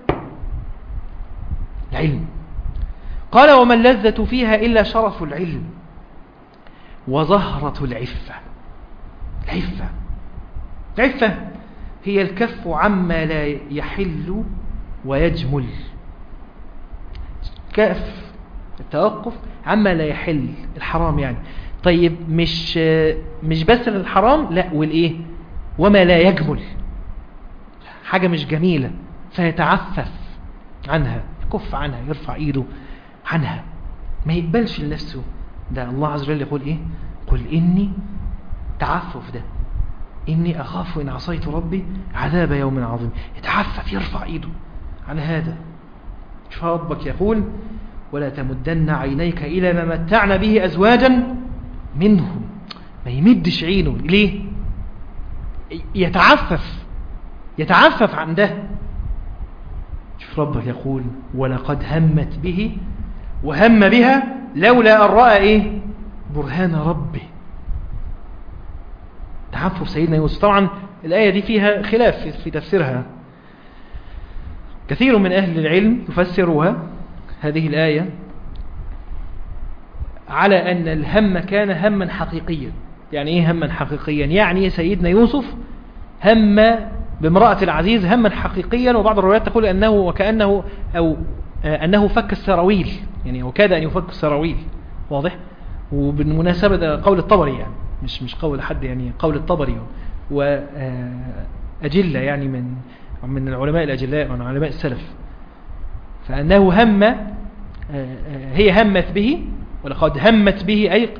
العلم قال وما اللذة فيها إلا شرف العلم وزهرة العفة العفة العفة هي الكف عما لا يحل ويجمل كف التوقف عما لا يحل الحرام يعني طيب مش مش بس الحرام لا والايه وما لا يجمل حاجة مش جميلة فيتعفف عنها يكف عنها يرفع ايده عنها ما يقبلش لنفسه ده الله عز وجل يقول ايه قل اني تعفف ده إني أخاف إن عصيت ربي عذاب يوم عظيم يتعفف يرفع إيده عن هذا ربك يقول ولا تمدن عينيك إلى ما متعنا به أزواجا منهم ما يمدش عينه ليه يتعفف يتعفف عن ده شوف ربك يقول ولقد همت به وهم بها لولا أن رأى إيه برهان ربه تعفف سيدنا يوسف طبعا الآية دي فيها خلاف في تفسيرها كثير من أهل العلم يفسروها هذه الآية على أن الهم كان هما حقيقيا يعني إيه هما حقيقيا يعني سيدنا يوسف هم بامرأة العزيز هما حقيقيا وبعض الروايات تقول أنه وكأنه أو أنه فك السراويل يعني وكاد أن يفك السراويل واضح وبالمناسبة قول الطبري يعني مش مش قول حد يعني قول الطبري وأجلة يعني من من العلماء الأجلاء من علماء السلف فأنه هم هي همت به ولقد همت به أي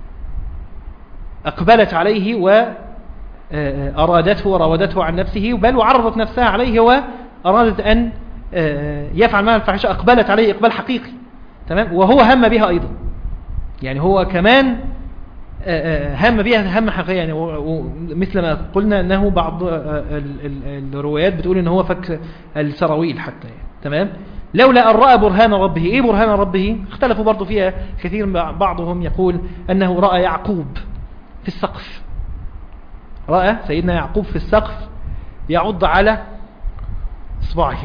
أقبلت عليه وأرادته وراودته عن نفسه بل وعرضت نفسها عليه وأرادت أن يفعل معها الفحشة أقبلت عليه إقبال حقيقي تمام وهو هم بها أيضا يعني هو كمان هم بها هم حقيقي يعني مثل ما قلنا أنه بعض الروايات بتقول أنه هو فك السراويل حتى يعني. تمام لولا أن رأى برهان ربه إيه برهان ربه اختلفوا برضو فيها كثير بعضهم يقول أنه رأى يعقوب في السقف رأى سيدنا يعقوب في السقف يعض على إصبعه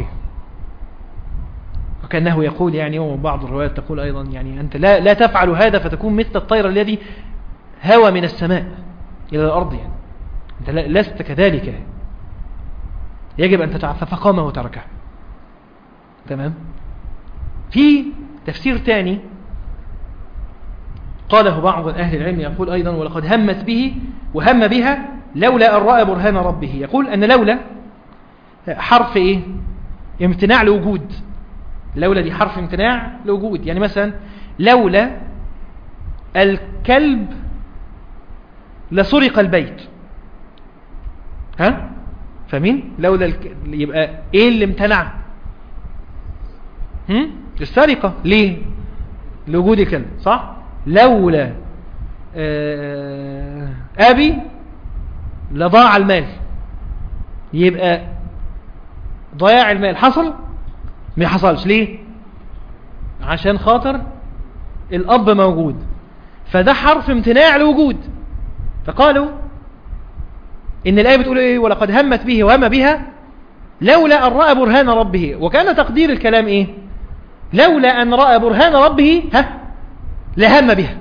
وكأنه يقول يعني وبعض الروايات تقول أيضا يعني أنت لا, لا تفعل هذا فتكون مثل الطير الذي هوى من السماء إلى الأرض يعني أنت لست كذلك يجب أن تتعفى فقام وتركه تمام في تفسير ثاني قاله بعض أهل العلم يقول أيضا ولقد همت به وهم بها لولا أن رأى برهان ربه يقول أن لولا حرف إيه امتناع لوجود لولا دي حرف امتناع لوجود يعني مثلا لولا الكلب لسرق البيت ها فمين لولا الك... يبقى ايه اللي امتنع هم؟ السرقة ليه لوجود كلب صح لولا آه ابي لضاع المال يبقى ضياع المال حصل ما حصلش ليه عشان خاطر الاب موجود فده حرف امتناع الوجود فقالوا ان الايه بتقول ايه ولقد همت به وهم بها لولا أن رأى برهان ربه وكان تقدير الكلام إيه لولا أن رأى برهان ربه ها لهم بها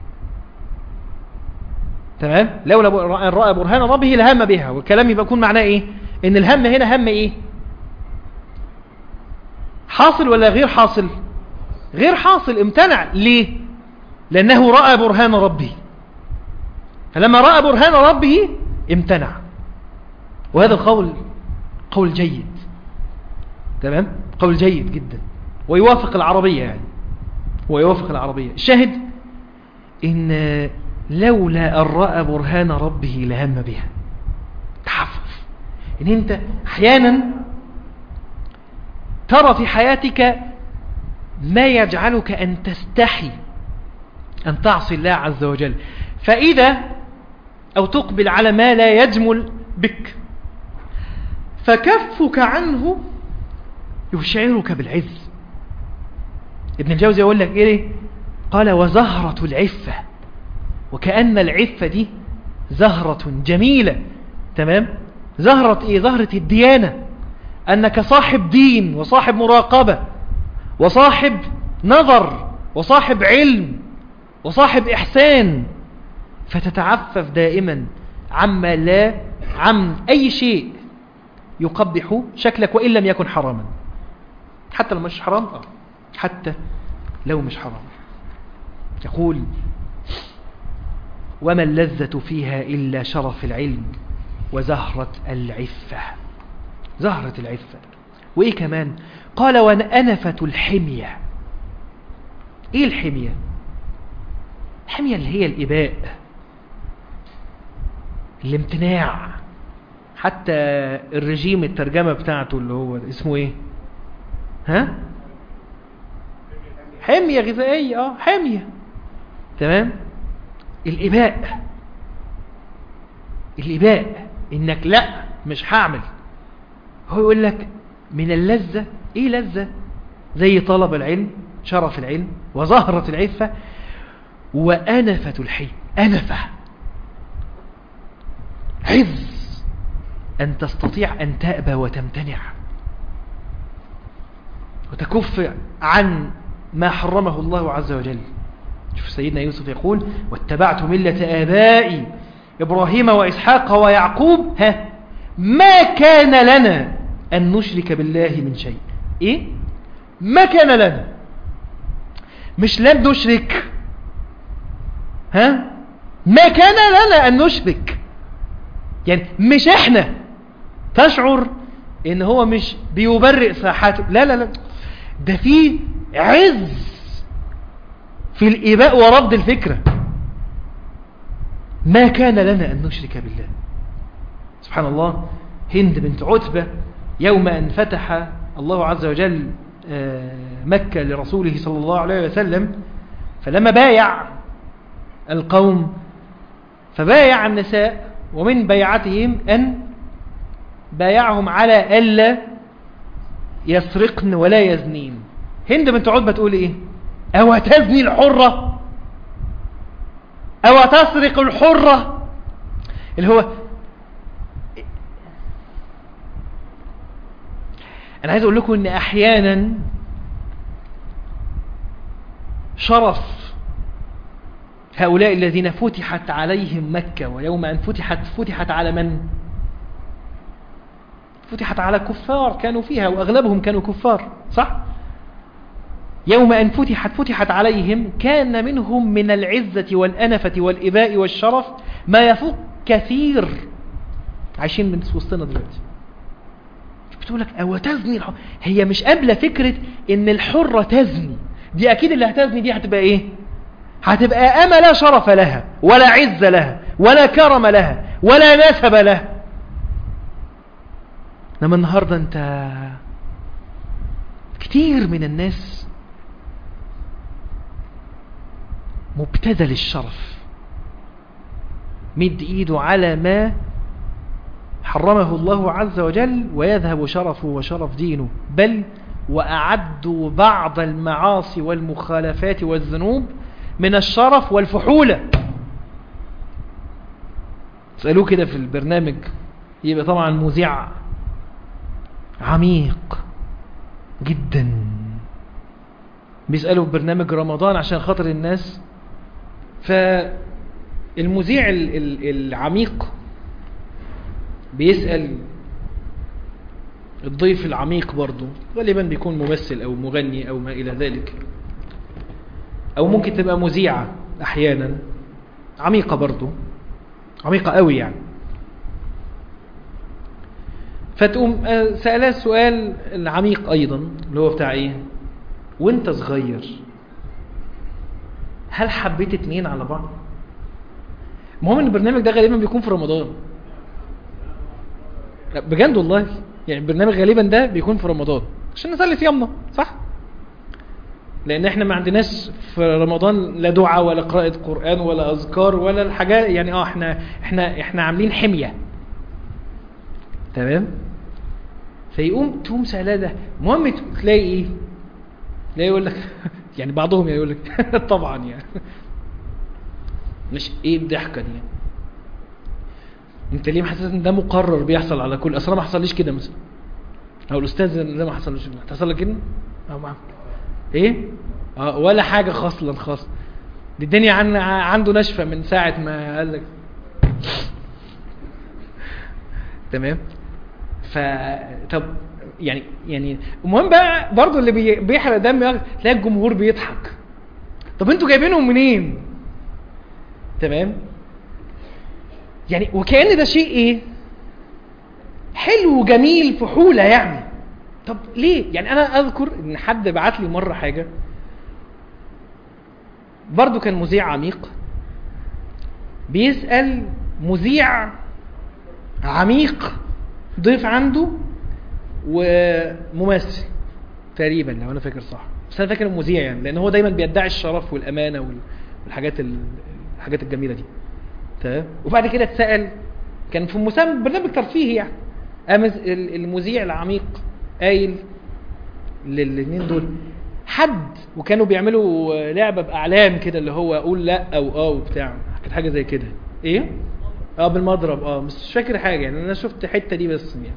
تمام لولا أن رأى برهان ربه لهم بها والكلام يبقى يكون معناه إيه إن الهم هنا هم إيه حاصل ولا غير حاصل غير حاصل امتنع ليه لأنه رأى برهان ربه فلما رأى برهان ربه امتنع وهذا القول قول جيد تمام قول جيد جدا ويوافق العربية يعني ويوافق العربية الشاهد إن لولا أن رأى برهان ربه لهم بها تحفظ إن أنت أحيانا ترى في حياتك ما يجعلك أن تستحي أن تعصي الله عز وجل فإذا أو تقبل على ما لا يجمل بك فكفك عنه يشعرك بالعز ابن الجوزي يقول لك إيه قال وزهرة العفة وكأن العفة دي زهرة جميلة تمام زهرة إيه زهرة الديانة أنك صاحب دين وصاحب مراقبة وصاحب نظر وصاحب علم وصاحب إحسان فتتعفف دائما عما لا عن أي شيء يقبح شكلك وإن لم يكن حراما حتى لو مش حرام آه. حتى لو مش حرام يقول وما اللذة فيها إلا شرف العلم وزهرة العفة زهرة العفة وإيه كمان قال وأنفة الحمية إيه الحمية الحمية اللي هي الإباء الامتناع حتى الرجيم الترجمة بتاعته اللي هو اسمه ايه ها حمية غذائية اه حمية تمام الإباء الإباء إنك لا مش هعمل هو يقول لك من اللذة إيه لذة زي طلب العلم شرف العلم وظهرة العفة وأنفة الحي أنفة عز أن تستطيع أن تأبى وتمتنع وتكف عن ما حرمه الله عز وجل شوف سيدنا يوسف يقول واتبعت ملة آبائي إبراهيم وإسحاق ويعقوب ها ما كان لنا أن نشرك بالله من شيء إيه ما كان لنا مش لن نشرك ها ما كان لنا أن نشرك يعني مش احنا تشعر ان هو مش بيبرئ ساحاته لا لا لا ده في عز في الإباء ورد الفكرة ما كان لنا أن نشرك بالله سبحان الله هند بنت عتبة يوم أن فتح الله عز وجل مكة لرسوله صلى الله عليه وسلم فلما بايع القوم فبايع النساء ومن بيعتهم أن بايعهم على ألا يسرقن ولا يزنين هند بنت عتبة تقول إيه أو تزني الحرة أو تسرق الحرة اللي هو أنا عايز أقول لكم أن أحيانا شرف هؤلاء الذين فتحت عليهم مكة ويوم أن فتحت فتحت على من؟ فتحت على كفار كانوا فيها وأغلبهم كانوا كفار صح؟ يوم أن فتحت فتحت عليهم كان منهم من العزة والأنفة والإباء والشرف ما يفوق كثير عايشين من وسطنا دلوقتي بتقول لك أو تزني الحر هي مش قابلة فكرة إن الحرة تزني دي أكيد اللي هتزني دي هتبقى إيه هتبقى أما لا شرف لها ولا عز لها ولا كرم لها ولا نسب لها انما النهاردة انت كتير من الناس مبتذل الشرف مد ايده على ما حرمه الله عز وجل ويذهب شرفه وشرف دينه بل وأعدوا بعض المعاصي والمخالفات والذنوب من الشرف والفحولة سألوه كده في البرنامج يبقى طبعا مذيع عميق جدا بيسألوا في برنامج رمضان عشان خاطر الناس فالمذيع ال- ال- العميق بيسأل الضيف العميق برضو غالبا بيكون ممثل او مغني او ما الى ذلك او ممكن تبقى مذيعة احيانا عميقة برضو عميقة قوي يعني فتقوم آه، سألها السؤال العميق ايضا اللي هو بتاع ايه وانت صغير هل حبيت اتنين على بعض المهم ان البرنامج ده غالبا بيكون في رمضان لا، بجد والله يعني البرنامج غالبا ده بيكون في رمضان عشان نسلي صيامنا صح لان احنا ما عندناش في رمضان لا دعاء ولا قراءة قرآن ولا اذكار ولا الحاجات يعني اه احنا احنا احنا عاملين حمية تمام فيقوم تقوم سألها ده المهم تلاقي ايه تلاقي يقول لك يعني بعضهم يقول لك طبعا يعني مش ايه الضحكه دي انت ليه محسس ان ده مقرر بيحصل على كل اصلا ما حصليش كده مثلا او الاستاذ ده ما حصلوش حصل لك كده اه معاك ايه اه ولا حاجه خاصه خاص دي الدنيا عن عنده نشفه من ساعه ما قال لك تمام ف طب يعني يعني المهم بقى برضو اللي بي- بيحرق دم ياخد- تلاقي الجمهور بيضحك طب انتوا جايبينهم منين تمام يعني وكأن ده شيء ايه حلو وجميل فحولة يعني طب ليه يعني انا اذكر ان حد بعت لي مرة حاجة برضو كان مذيع عميق بيسأل مذيع عميق ضيف عنده وممثل تقريبا لو انا فاكر صح بس انا فاكر المذيع يعني لان هو دايما بيدعي الشرف والامانه وال- والحاجات ال- الحاجات الجميله دي تمام وبعد كده اتسال كان في مسام برنامج ترفيهي يعني قام ال- المذيع العميق قايل للاثنين دول حد وكانوا بيعملوا لعبه باعلام كده اللي هو اقول لا او اه وبتاع كانت حاجه زي كده ايه اه بالمضرب اه بس مش فاكر حاجه يعني انا شفت الحته دي بس يعني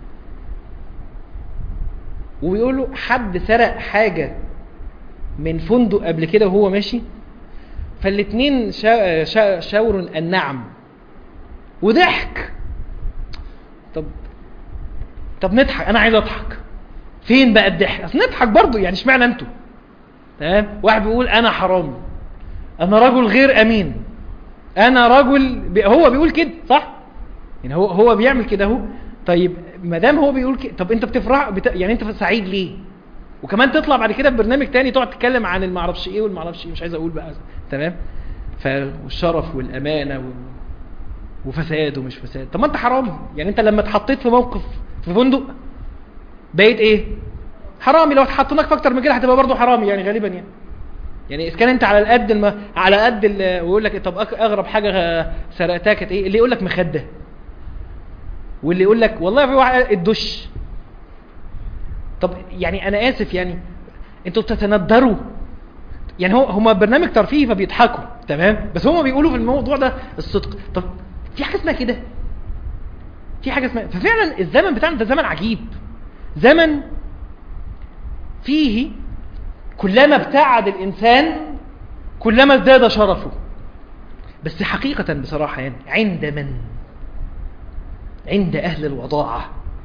وبيقولوا حد سرق حاجة من فندق قبل كده وهو ماشي فالاتنين شا... شا... شاوروا النعم وضحك طب طب نضحك انا عايز اضحك فين بقى الضحك اصل نضحك برضو يعني اشمعنى انتوا تمام واحد بيقول انا حرامي انا رجل غير امين انا رجل ب... هو بيقول كده صح يعني هو هو بيعمل كده اهو طيب ما دام هو بيقول كده طب انت بتفرح بت... يعني انت سعيد ليه وكمان تطلع بعد كده في برنامج تاني تقعد تتكلم عن المعرفش ايه والمعرفش ايه مش عايز اقول بقى تمام فالشرف والامانه و... وفساد ومش فساد طب ما انت حرامي يعني انت لما اتحطيت في موقف في فندق بقيت ايه حرامي لو اتحطناك في اكتر من كده هتبقى برضه حرامي يعني غالبا يعني يعني اذا كان انت على القد الم... على قد ال... ويقول لك طب أك- اغرب حاجه سرقتها كانت ايه اللي يقول لك مخده واللي يقول لك والله في واحد قال الدش طب يعني انا اسف يعني انتوا بتتندروا يعني هو هما برنامج ترفيهي فبيضحكوا تمام بس هما بيقولوا في الموضوع ده الصدق طب في حاجه اسمها كده في حاجه اسمها ففعلا الزمن بتاعنا ده زمن عجيب زمن فيه كلما ابتعد الانسان كلما ازداد شرفه بس حقيقة بصراحة يعني عند من عند أهل الوضاعة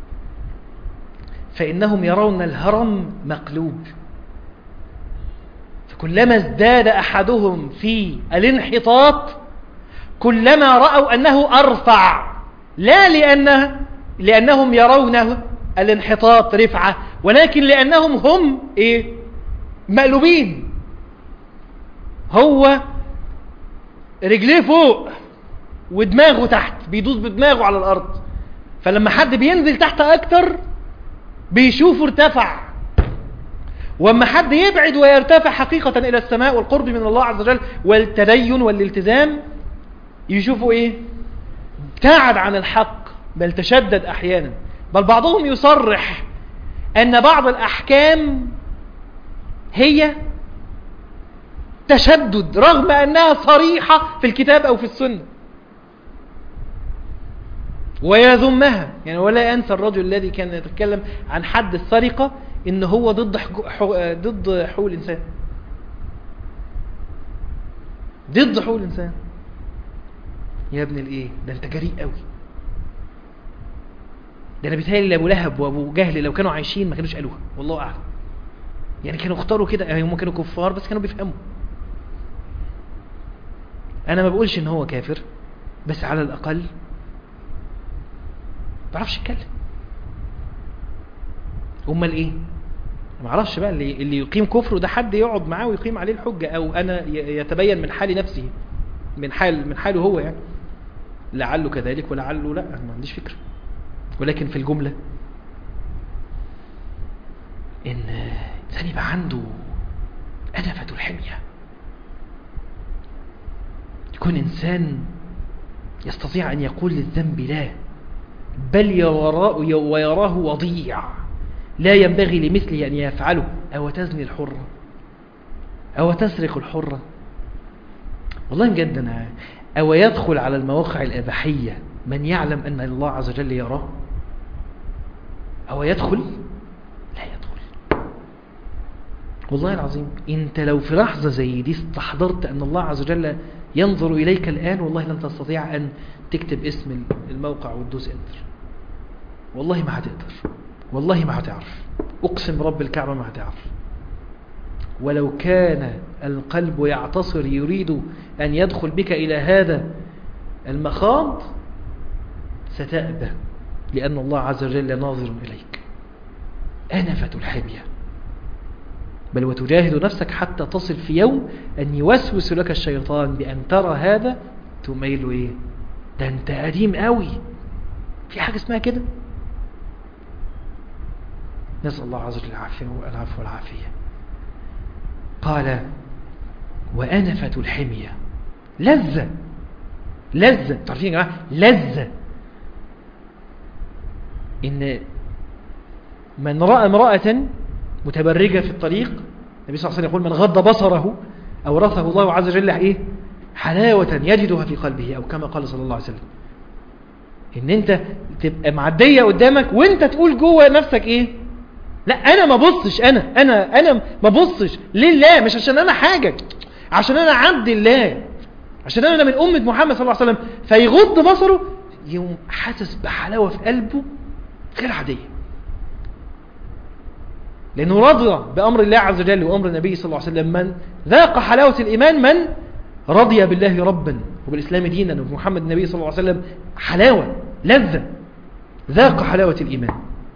فإنهم يرون الهرم مقلوب فكلما ازداد أحدهم في الانحطاط كلما رأوا أنه أرفع لا لأنه لأنهم يرونه الانحطاط رفعة ولكن لأنهم هم إيه مقلوبين هو رجليه فوق ودماغه تحت بيدوس بدماغه على الأرض فلما حد بينزل تحت أكتر بيشوفه ارتفع واما حد يبعد ويرتفع حقيقة إلى السماء والقرب من الله عز وجل والتدين والالتزام يشوفوا إيه ابتعد عن الحق بل تشدد أحيانا بل بعضهم يصرح أن بعض الأحكام هي تشدد رغم أنها صريحة في الكتاب أو في السنة ويذمها يعني ولا ينسى الرجل الذي كان يتكلم عن حد السرقة ان هو ضد حقو... ضد حقوق الانسان ضد حقوق الانسان يا ابن الايه ده انت جريء قوي ده انا بيتهيألي ابو لهب وابو جهل لو كانوا عايشين ما كانوش قالوها والله اعلم يعني كانوا اختاروا كده يعني هم كانوا كفار بس كانوا بيفهموا انا ما بقولش ان هو كافر بس على الاقل بعرفش يتكلم امال ايه ما اعرفش بقى اللي اللي يقيم كفره ده حد يقعد معاه ويقيم عليه الحجه او انا يتبين من حال نفسه من حال من حاله هو يعني لعله كذلك ولعله لا ما عنديش فكره ولكن في الجمله ان الانسان يبقى عنده انفه الحميه يكون انسان يستطيع ان يقول للذنب لا بل يراه ويراه وضيع لا ينبغي لمثله أن يفعله أو تزني الحرة أو تسرق الحرة والله بجد أنا أو يدخل على المواقع الإباحية من يعلم أن الله عز وجل يراه أو يدخل لا يدخل والله العظيم أنت لو في لحظة زي دي استحضرت أن الله عز وجل ينظر إليك الآن والله لن تستطيع أن تكتب اسم الموقع وتدوس انتر والله ما هتقدر والله ما هتعرف أقسم رب الكعبة ما هتعرف ولو كان القلب يعتصر يريد أن يدخل بك إلى هذا المخاض ستأبى لأن الله عز وجل ناظر إليك أنفة الحمية بل وتجاهد نفسك حتى تصل في يوم أن يوسوس لك الشيطان بأن ترى هذا تميل إيه ده أنت قديم قوي في حاجة اسمها كده نسأل الله عز وجل العافية والعفو والعافية قال وأنفة الحمية لذة لذة تعرفين يا جماعة لذة إن من رأى امرأة متبرجة في الطريق النبي صلى الله عليه وسلم يقول من غض بصره أورثه الله عز وجل إيه حلاوة يجدها في قلبه أو كما قال صلى الله عليه وسلم إن أنت تبقى معدية قدامك وأنت تقول جوه نفسك إيه لا انا ما بصش انا انا انا ما بصش لله مش عشان انا حاجة عشان انا عبد الله عشان انا من امة محمد صلى الله عليه وسلم فيغض بصره يوم حاسس بحلاوة في قلبه غير عادية لانه رضى بامر الله عز وجل وامر النبي صلى الله عليه وسلم من ذاق حلاوة الايمان من رضي بالله ربا وبالاسلام دينا وبمحمد النبي صلى الله عليه وسلم حلاوة لذة ذاق حلاوة الايمان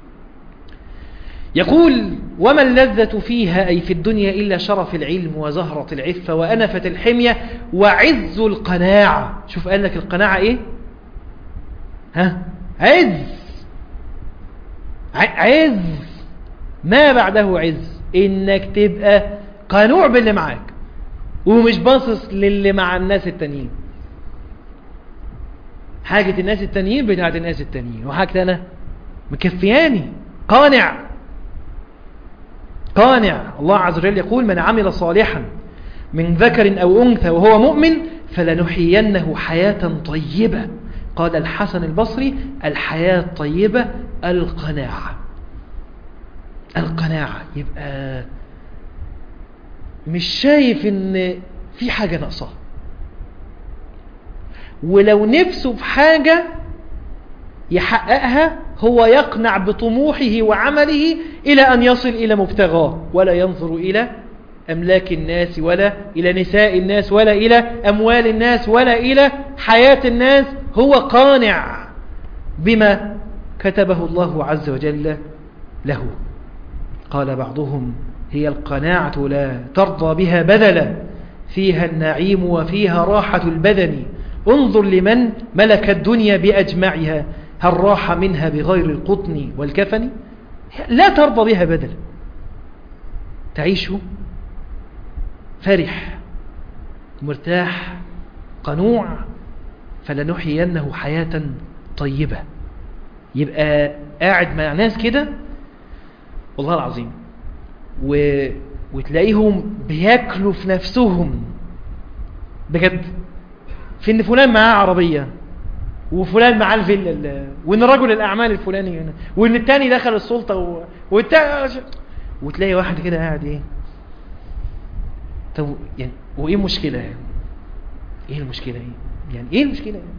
يقول وما اللذة فيها أي في الدنيا إلا شرف العلم وزهرة العفة وأنفة الحمية وعز القناعة شوف قال لك القناعة إيه ها عز عز ما بعده عز إنك تبقى قنوع باللي معاك ومش باصص للي مع الناس التانيين حاجة الناس التانيين بتاعت الناس التانيين وحاجة أنا مكفياني قانع قانع الله عز وجل يقول من عمل صالحا من ذكر أو أنثى وهو مؤمن فلنحيينه حياة طيبة قال الحسن البصري الحياة الطيبة القناعة القناعة يبقى مش شايف ان في حاجة ناقصة ولو نفسه في حاجة يحققها هو يقنع بطموحه وعمله إلى أن يصل إلى مبتغاه ولا ينظر إلى أملاك الناس ولا إلى نساء الناس ولا إلى أموال الناس ولا إلى حياة الناس هو قانع بما كتبه الله عز وجل له قال بعضهم هي القناعة لا ترضى بها بدلا فيها النعيم وفيها راحة البدن انظر لمن ملك الدنيا بأجمعها هل راح منها بغير القطن والكفن لا ترضى بها بدلا تعيش فرح مرتاح قنوع فلنحيينه حياة طيبة يبقى قاعد مع ناس كده والله العظيم و... وتلاقيهم بياكلوا في نفسهم بجد في ان فلان معاه عربية وفلان معاه الفيلا ال- وان رجل الاعمال الفلاني هنا وان التاني دخل السلطه و... والتاني وتلاقي واحد كده قاعد ايه طب يعني وايه المشكله يعني ايه المشكله ايه يعني ايه المشكله يعني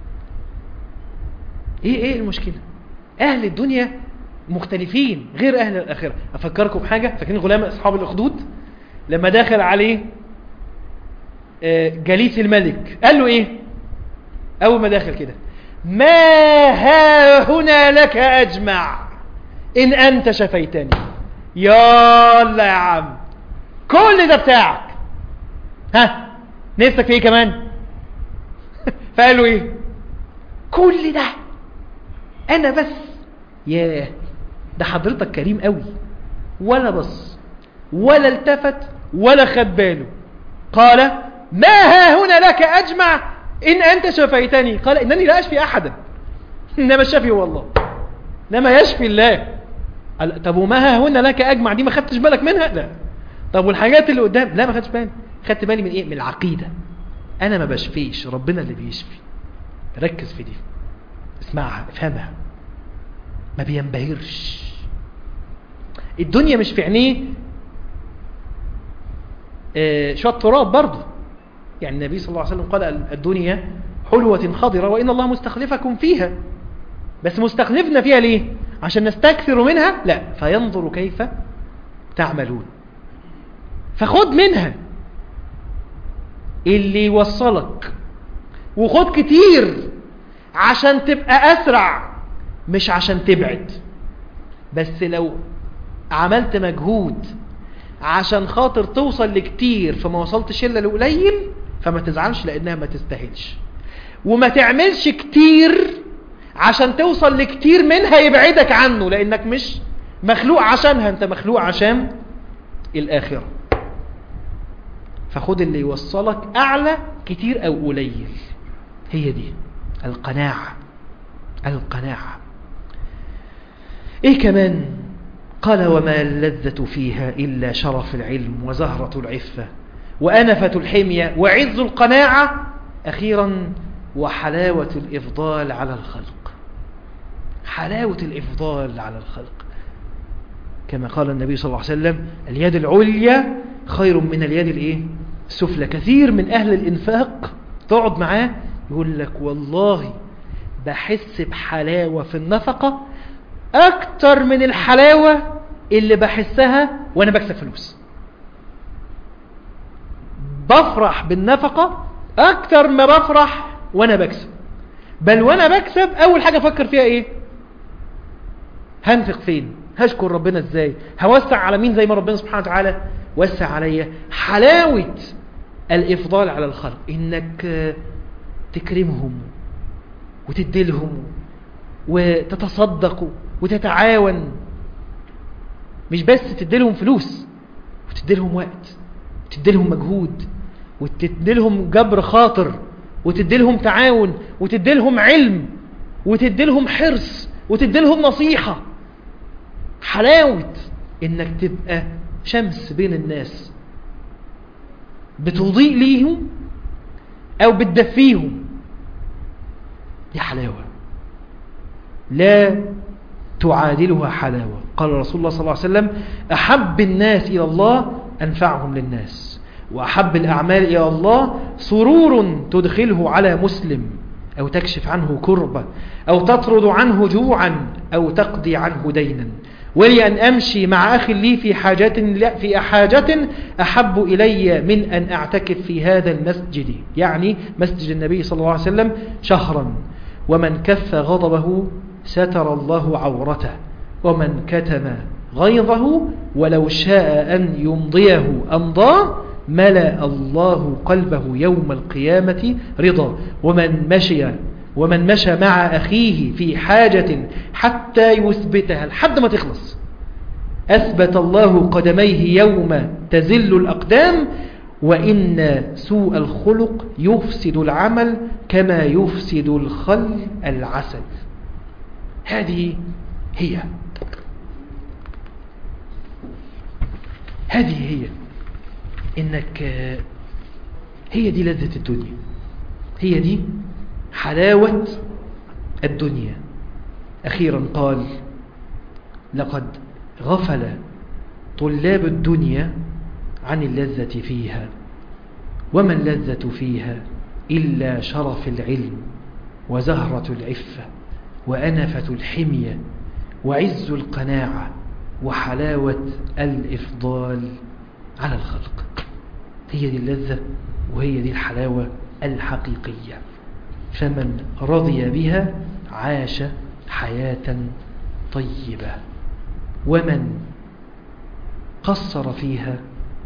ايه ايه المشكله اهل الدنيا مختلفين غير اهل الاخره افكركم بحاجه فاكرين غلام اصحاب الاخدود لما دخل عليه آه، جليس الملك قال له ايه اول ما دخل كده ما ها هنا لك اجمع ان انت شفيتني يلا يا عم كل ده بتاعك ها نفسك في ايه كمان فقال له ايه كل ده انا بس ياه ده حضرتك كريم قوي ولا بص ولا التفت ولا خد باله قال ما ها هنا لك اجمع ان انت شفيتني قال انني لا اشفي احدا انما الشفي هو الله انما يشفي الله قال طب وما ها هنا لك اجمع دي ما خدتش بالك منها لا طب والحاجات اللي قدام لا ما خدتش بالي خدت بالي من ايه من العقيده انا ما بشفيش ربنا اللي بيشفي ركز في دي اسمعها افهمها ما بينبهرش الدنيا مش في عينيه آه، شويه تراب برضه يعني النبي صلى الله عليه وسلم قال الدنيا حلوة خضرة وإن الله مستخلفكم فيها بس مستخلفنا فيها ليه عشان نستكثر منها لا فينظر كيف تعملون فخد منها اللي يوصلك وخد كتير عشان تبقى أسرع مش عشان تبعد بس لو عملت مجهود عشان خاطر توصل لكتير فما وصلتش الا لقليل فما تزعلش لانها ما تستاهلش وما تعملش كتير عشان توصل لكتير منها يبعدك عنه لانك مش مخلوق عشانها انت مخلوق عشان الاخره فخد اللي يوصلك اعلى كتير او قليل هي دي القناعه القناعه ايه كمان قال وما اللذة فيها إلا شرف العلم وزهرة العفة وأنفة الحمية وعز القناعة أخيرا وحلاوة الإفضال على الخلق حلاوة الإفضال على الخلق كما قال النبي صلى الله عليه وسلم اليد العليا خير من اليد الايه السفلى كثير من أهل الإنفاق تقعد معاه يقول لك والله بحس بحلاوة في النفقة أكتر من الحلاوة اللي بحسها وأنا بكسب فلوس بفرح بالنفقة أكتر ما بفرح وأنا بكسب بل وأنا بكسب أول حاجة أفكر فيها إيه هنفق فين هشكر ربنا إزاي هوسع على مين زي ما ربنا سبحانه وتعالى وسع عليا حلاوة الإفضال على الخلق إنك تكرمهم وتديلهم وتتصدقوا وتتعاون مش بس تديلهم فلوس وتديلهم وقت وتديلهم مجهود وتديلهم جبر خاطر وتديلهم تعاون وتديلهم علم وتديلهم حرص وتديلهم نصيحة حلاوة انك تبقى شمس بين الناس بتضيء ليهم او بتدفيهم دي حلاوة لا تعادلها حلاوة قال رسول الله صلى الله عليه وسلم أحب الناس إلى الله أنفعهم للناس وأحب الأعمال إلى الله سرور تدخله على مسلم أو تكشف عنه كربة أو تطرد عنه جوعا أو تقضي عنه دينا ولي أن أمشي مع أخي لي في حاجة, في حاجة أحب إلي من أن أعتكف في هذا المسجد يعني مسجد النبي صلى الله عليه وسلم شهرا ومن كف غضبه ستر الله عورته ومن كتم غيظه ولو شاء أن يمضيه أمضاه ملأ الله قلبه يوم القيامة رضا ومن مشي ومن مشى مع أخيه في حاجة حتى يثبتها لحد ما تخلص أثبت الله قدميه يوم تزل الأقدام وإن سوء الخلق يفسد العمل كما يفسد الخل العسل هذه هي هذه هي إنك هي دي لذة الدنيا هي دي حلاوة الدنيا أخيرا قال لقد غفل طلاب الدنيا عن اللذة فيها وما اللذة فيها إلا شرف العلم وزهرة العفة وأنفة الحمية وعز القناعة وحلاوة الإفضال على الخلق هي دي اللذة وهي دي الحلاوة الحقيقية فمن رضي بها عاش حياة طيبة ومن قصر فيها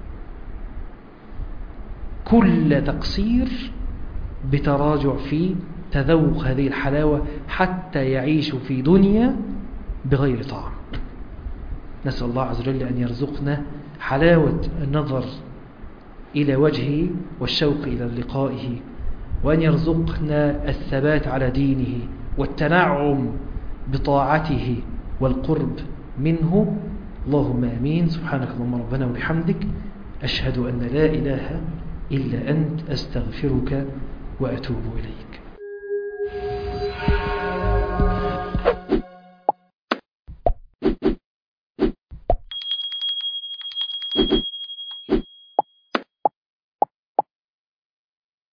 كل تقصير بتراجع في تذوق هذه الحلاوة حتى يعيش في دنيا بغير طعم نسأل الله عز وجل أن يرزقنا حلاوة النظر إلى وجهه والشوق إلى لقائه وأن يرزقنا الثبات على دينه والتنعم بطاعته والقرب منه اللهم آمين سبحانك اللهم ربنا وبحمدك أشهد أن لا إله إلا أنت أستغفرك وأتوب إليك you